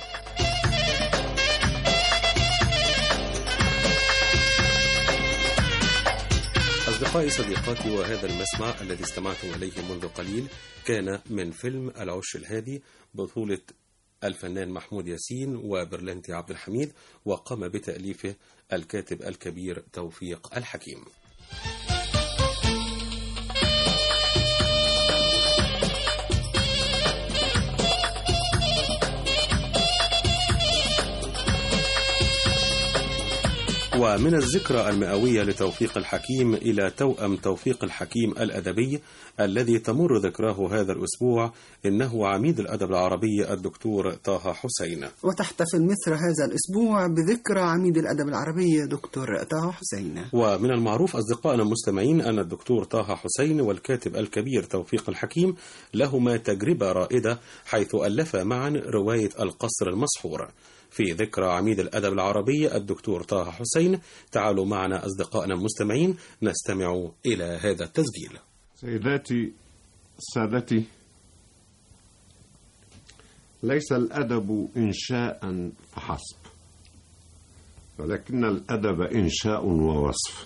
أصدقائي صديقاتي وهذا المسمع الذي استمعتم إليه منذ قليل كان من فيلم العش الهادي بطولة الفنان محمود ياسين وبرلنتي عبد الحميد وقام بتأليفه الكاتب الكبير توفيق الحكيم ومن الذكرى المئوية لتوفيق الحكيم إلى توأم توفيق الحكيم الأدبي الذي تمر ذكراه هذا الأسبوع إنه عميد الأدب العربي الدكتور طه حسين وتحتفل مصر هذا الأسبوع بذكرى عميد الأدب العربي دكتور طه حسين ومن المعروف أصدقائنا المستمعين أن الدكتور طه حسين والكاتب الكبير توفيق الحكيم لهما تجربة رائدة حيث ألفا معا رواية القصر المسحور في ذكرى عميد الأدب العربي الدكتور طه حسين تعالوا معنا أصدقائنا المستمعين نستمع إلى هذا التسجيل سيداتي سادتي ليس الأدب إنشاء فحسب ولكن الأدب إنشاء ووصف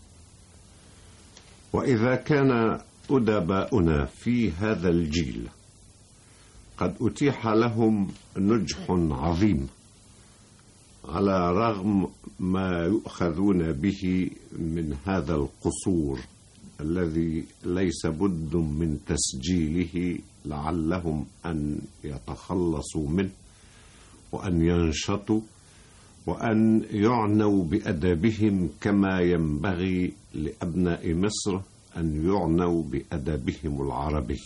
وإذا كان أدباؤنا في هذا الجيل قد أتيح لهم نجح عظيم على رغم ما يؤخذون به من هذا القصور الذي ليس بد من تسجيله لعلهم ان يتخلصوا منه وان ينشطوا وان يعنوا بادبهم كما ينبغي لابناء مصر ان يعنوا بادبهم العربي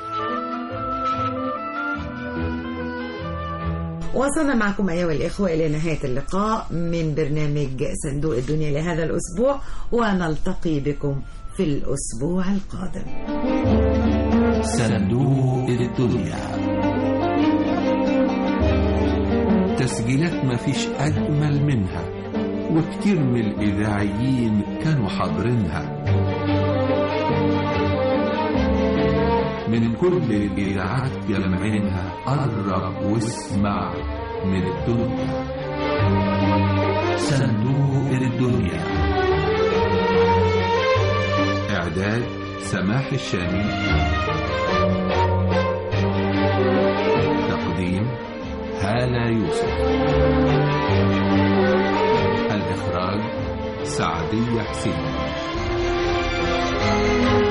وصلنا معكم أيها الإخوة إلى نهاية اللقاء من برنامج صندوق الدنيا لهذا الأسبوع ونلتقي بكم في الأسبوع القادم صندوق الدنيا تسجيلات مفيش أجمل منها وكتير من الإذاعيين كانوا حاضرينها من كل الإذاعات يلمعينها قرب واسمع من الدنيا صندوق الدنيا إعداد سماح الشامي تقديم هالة يوسف الإخراج سعدية حسين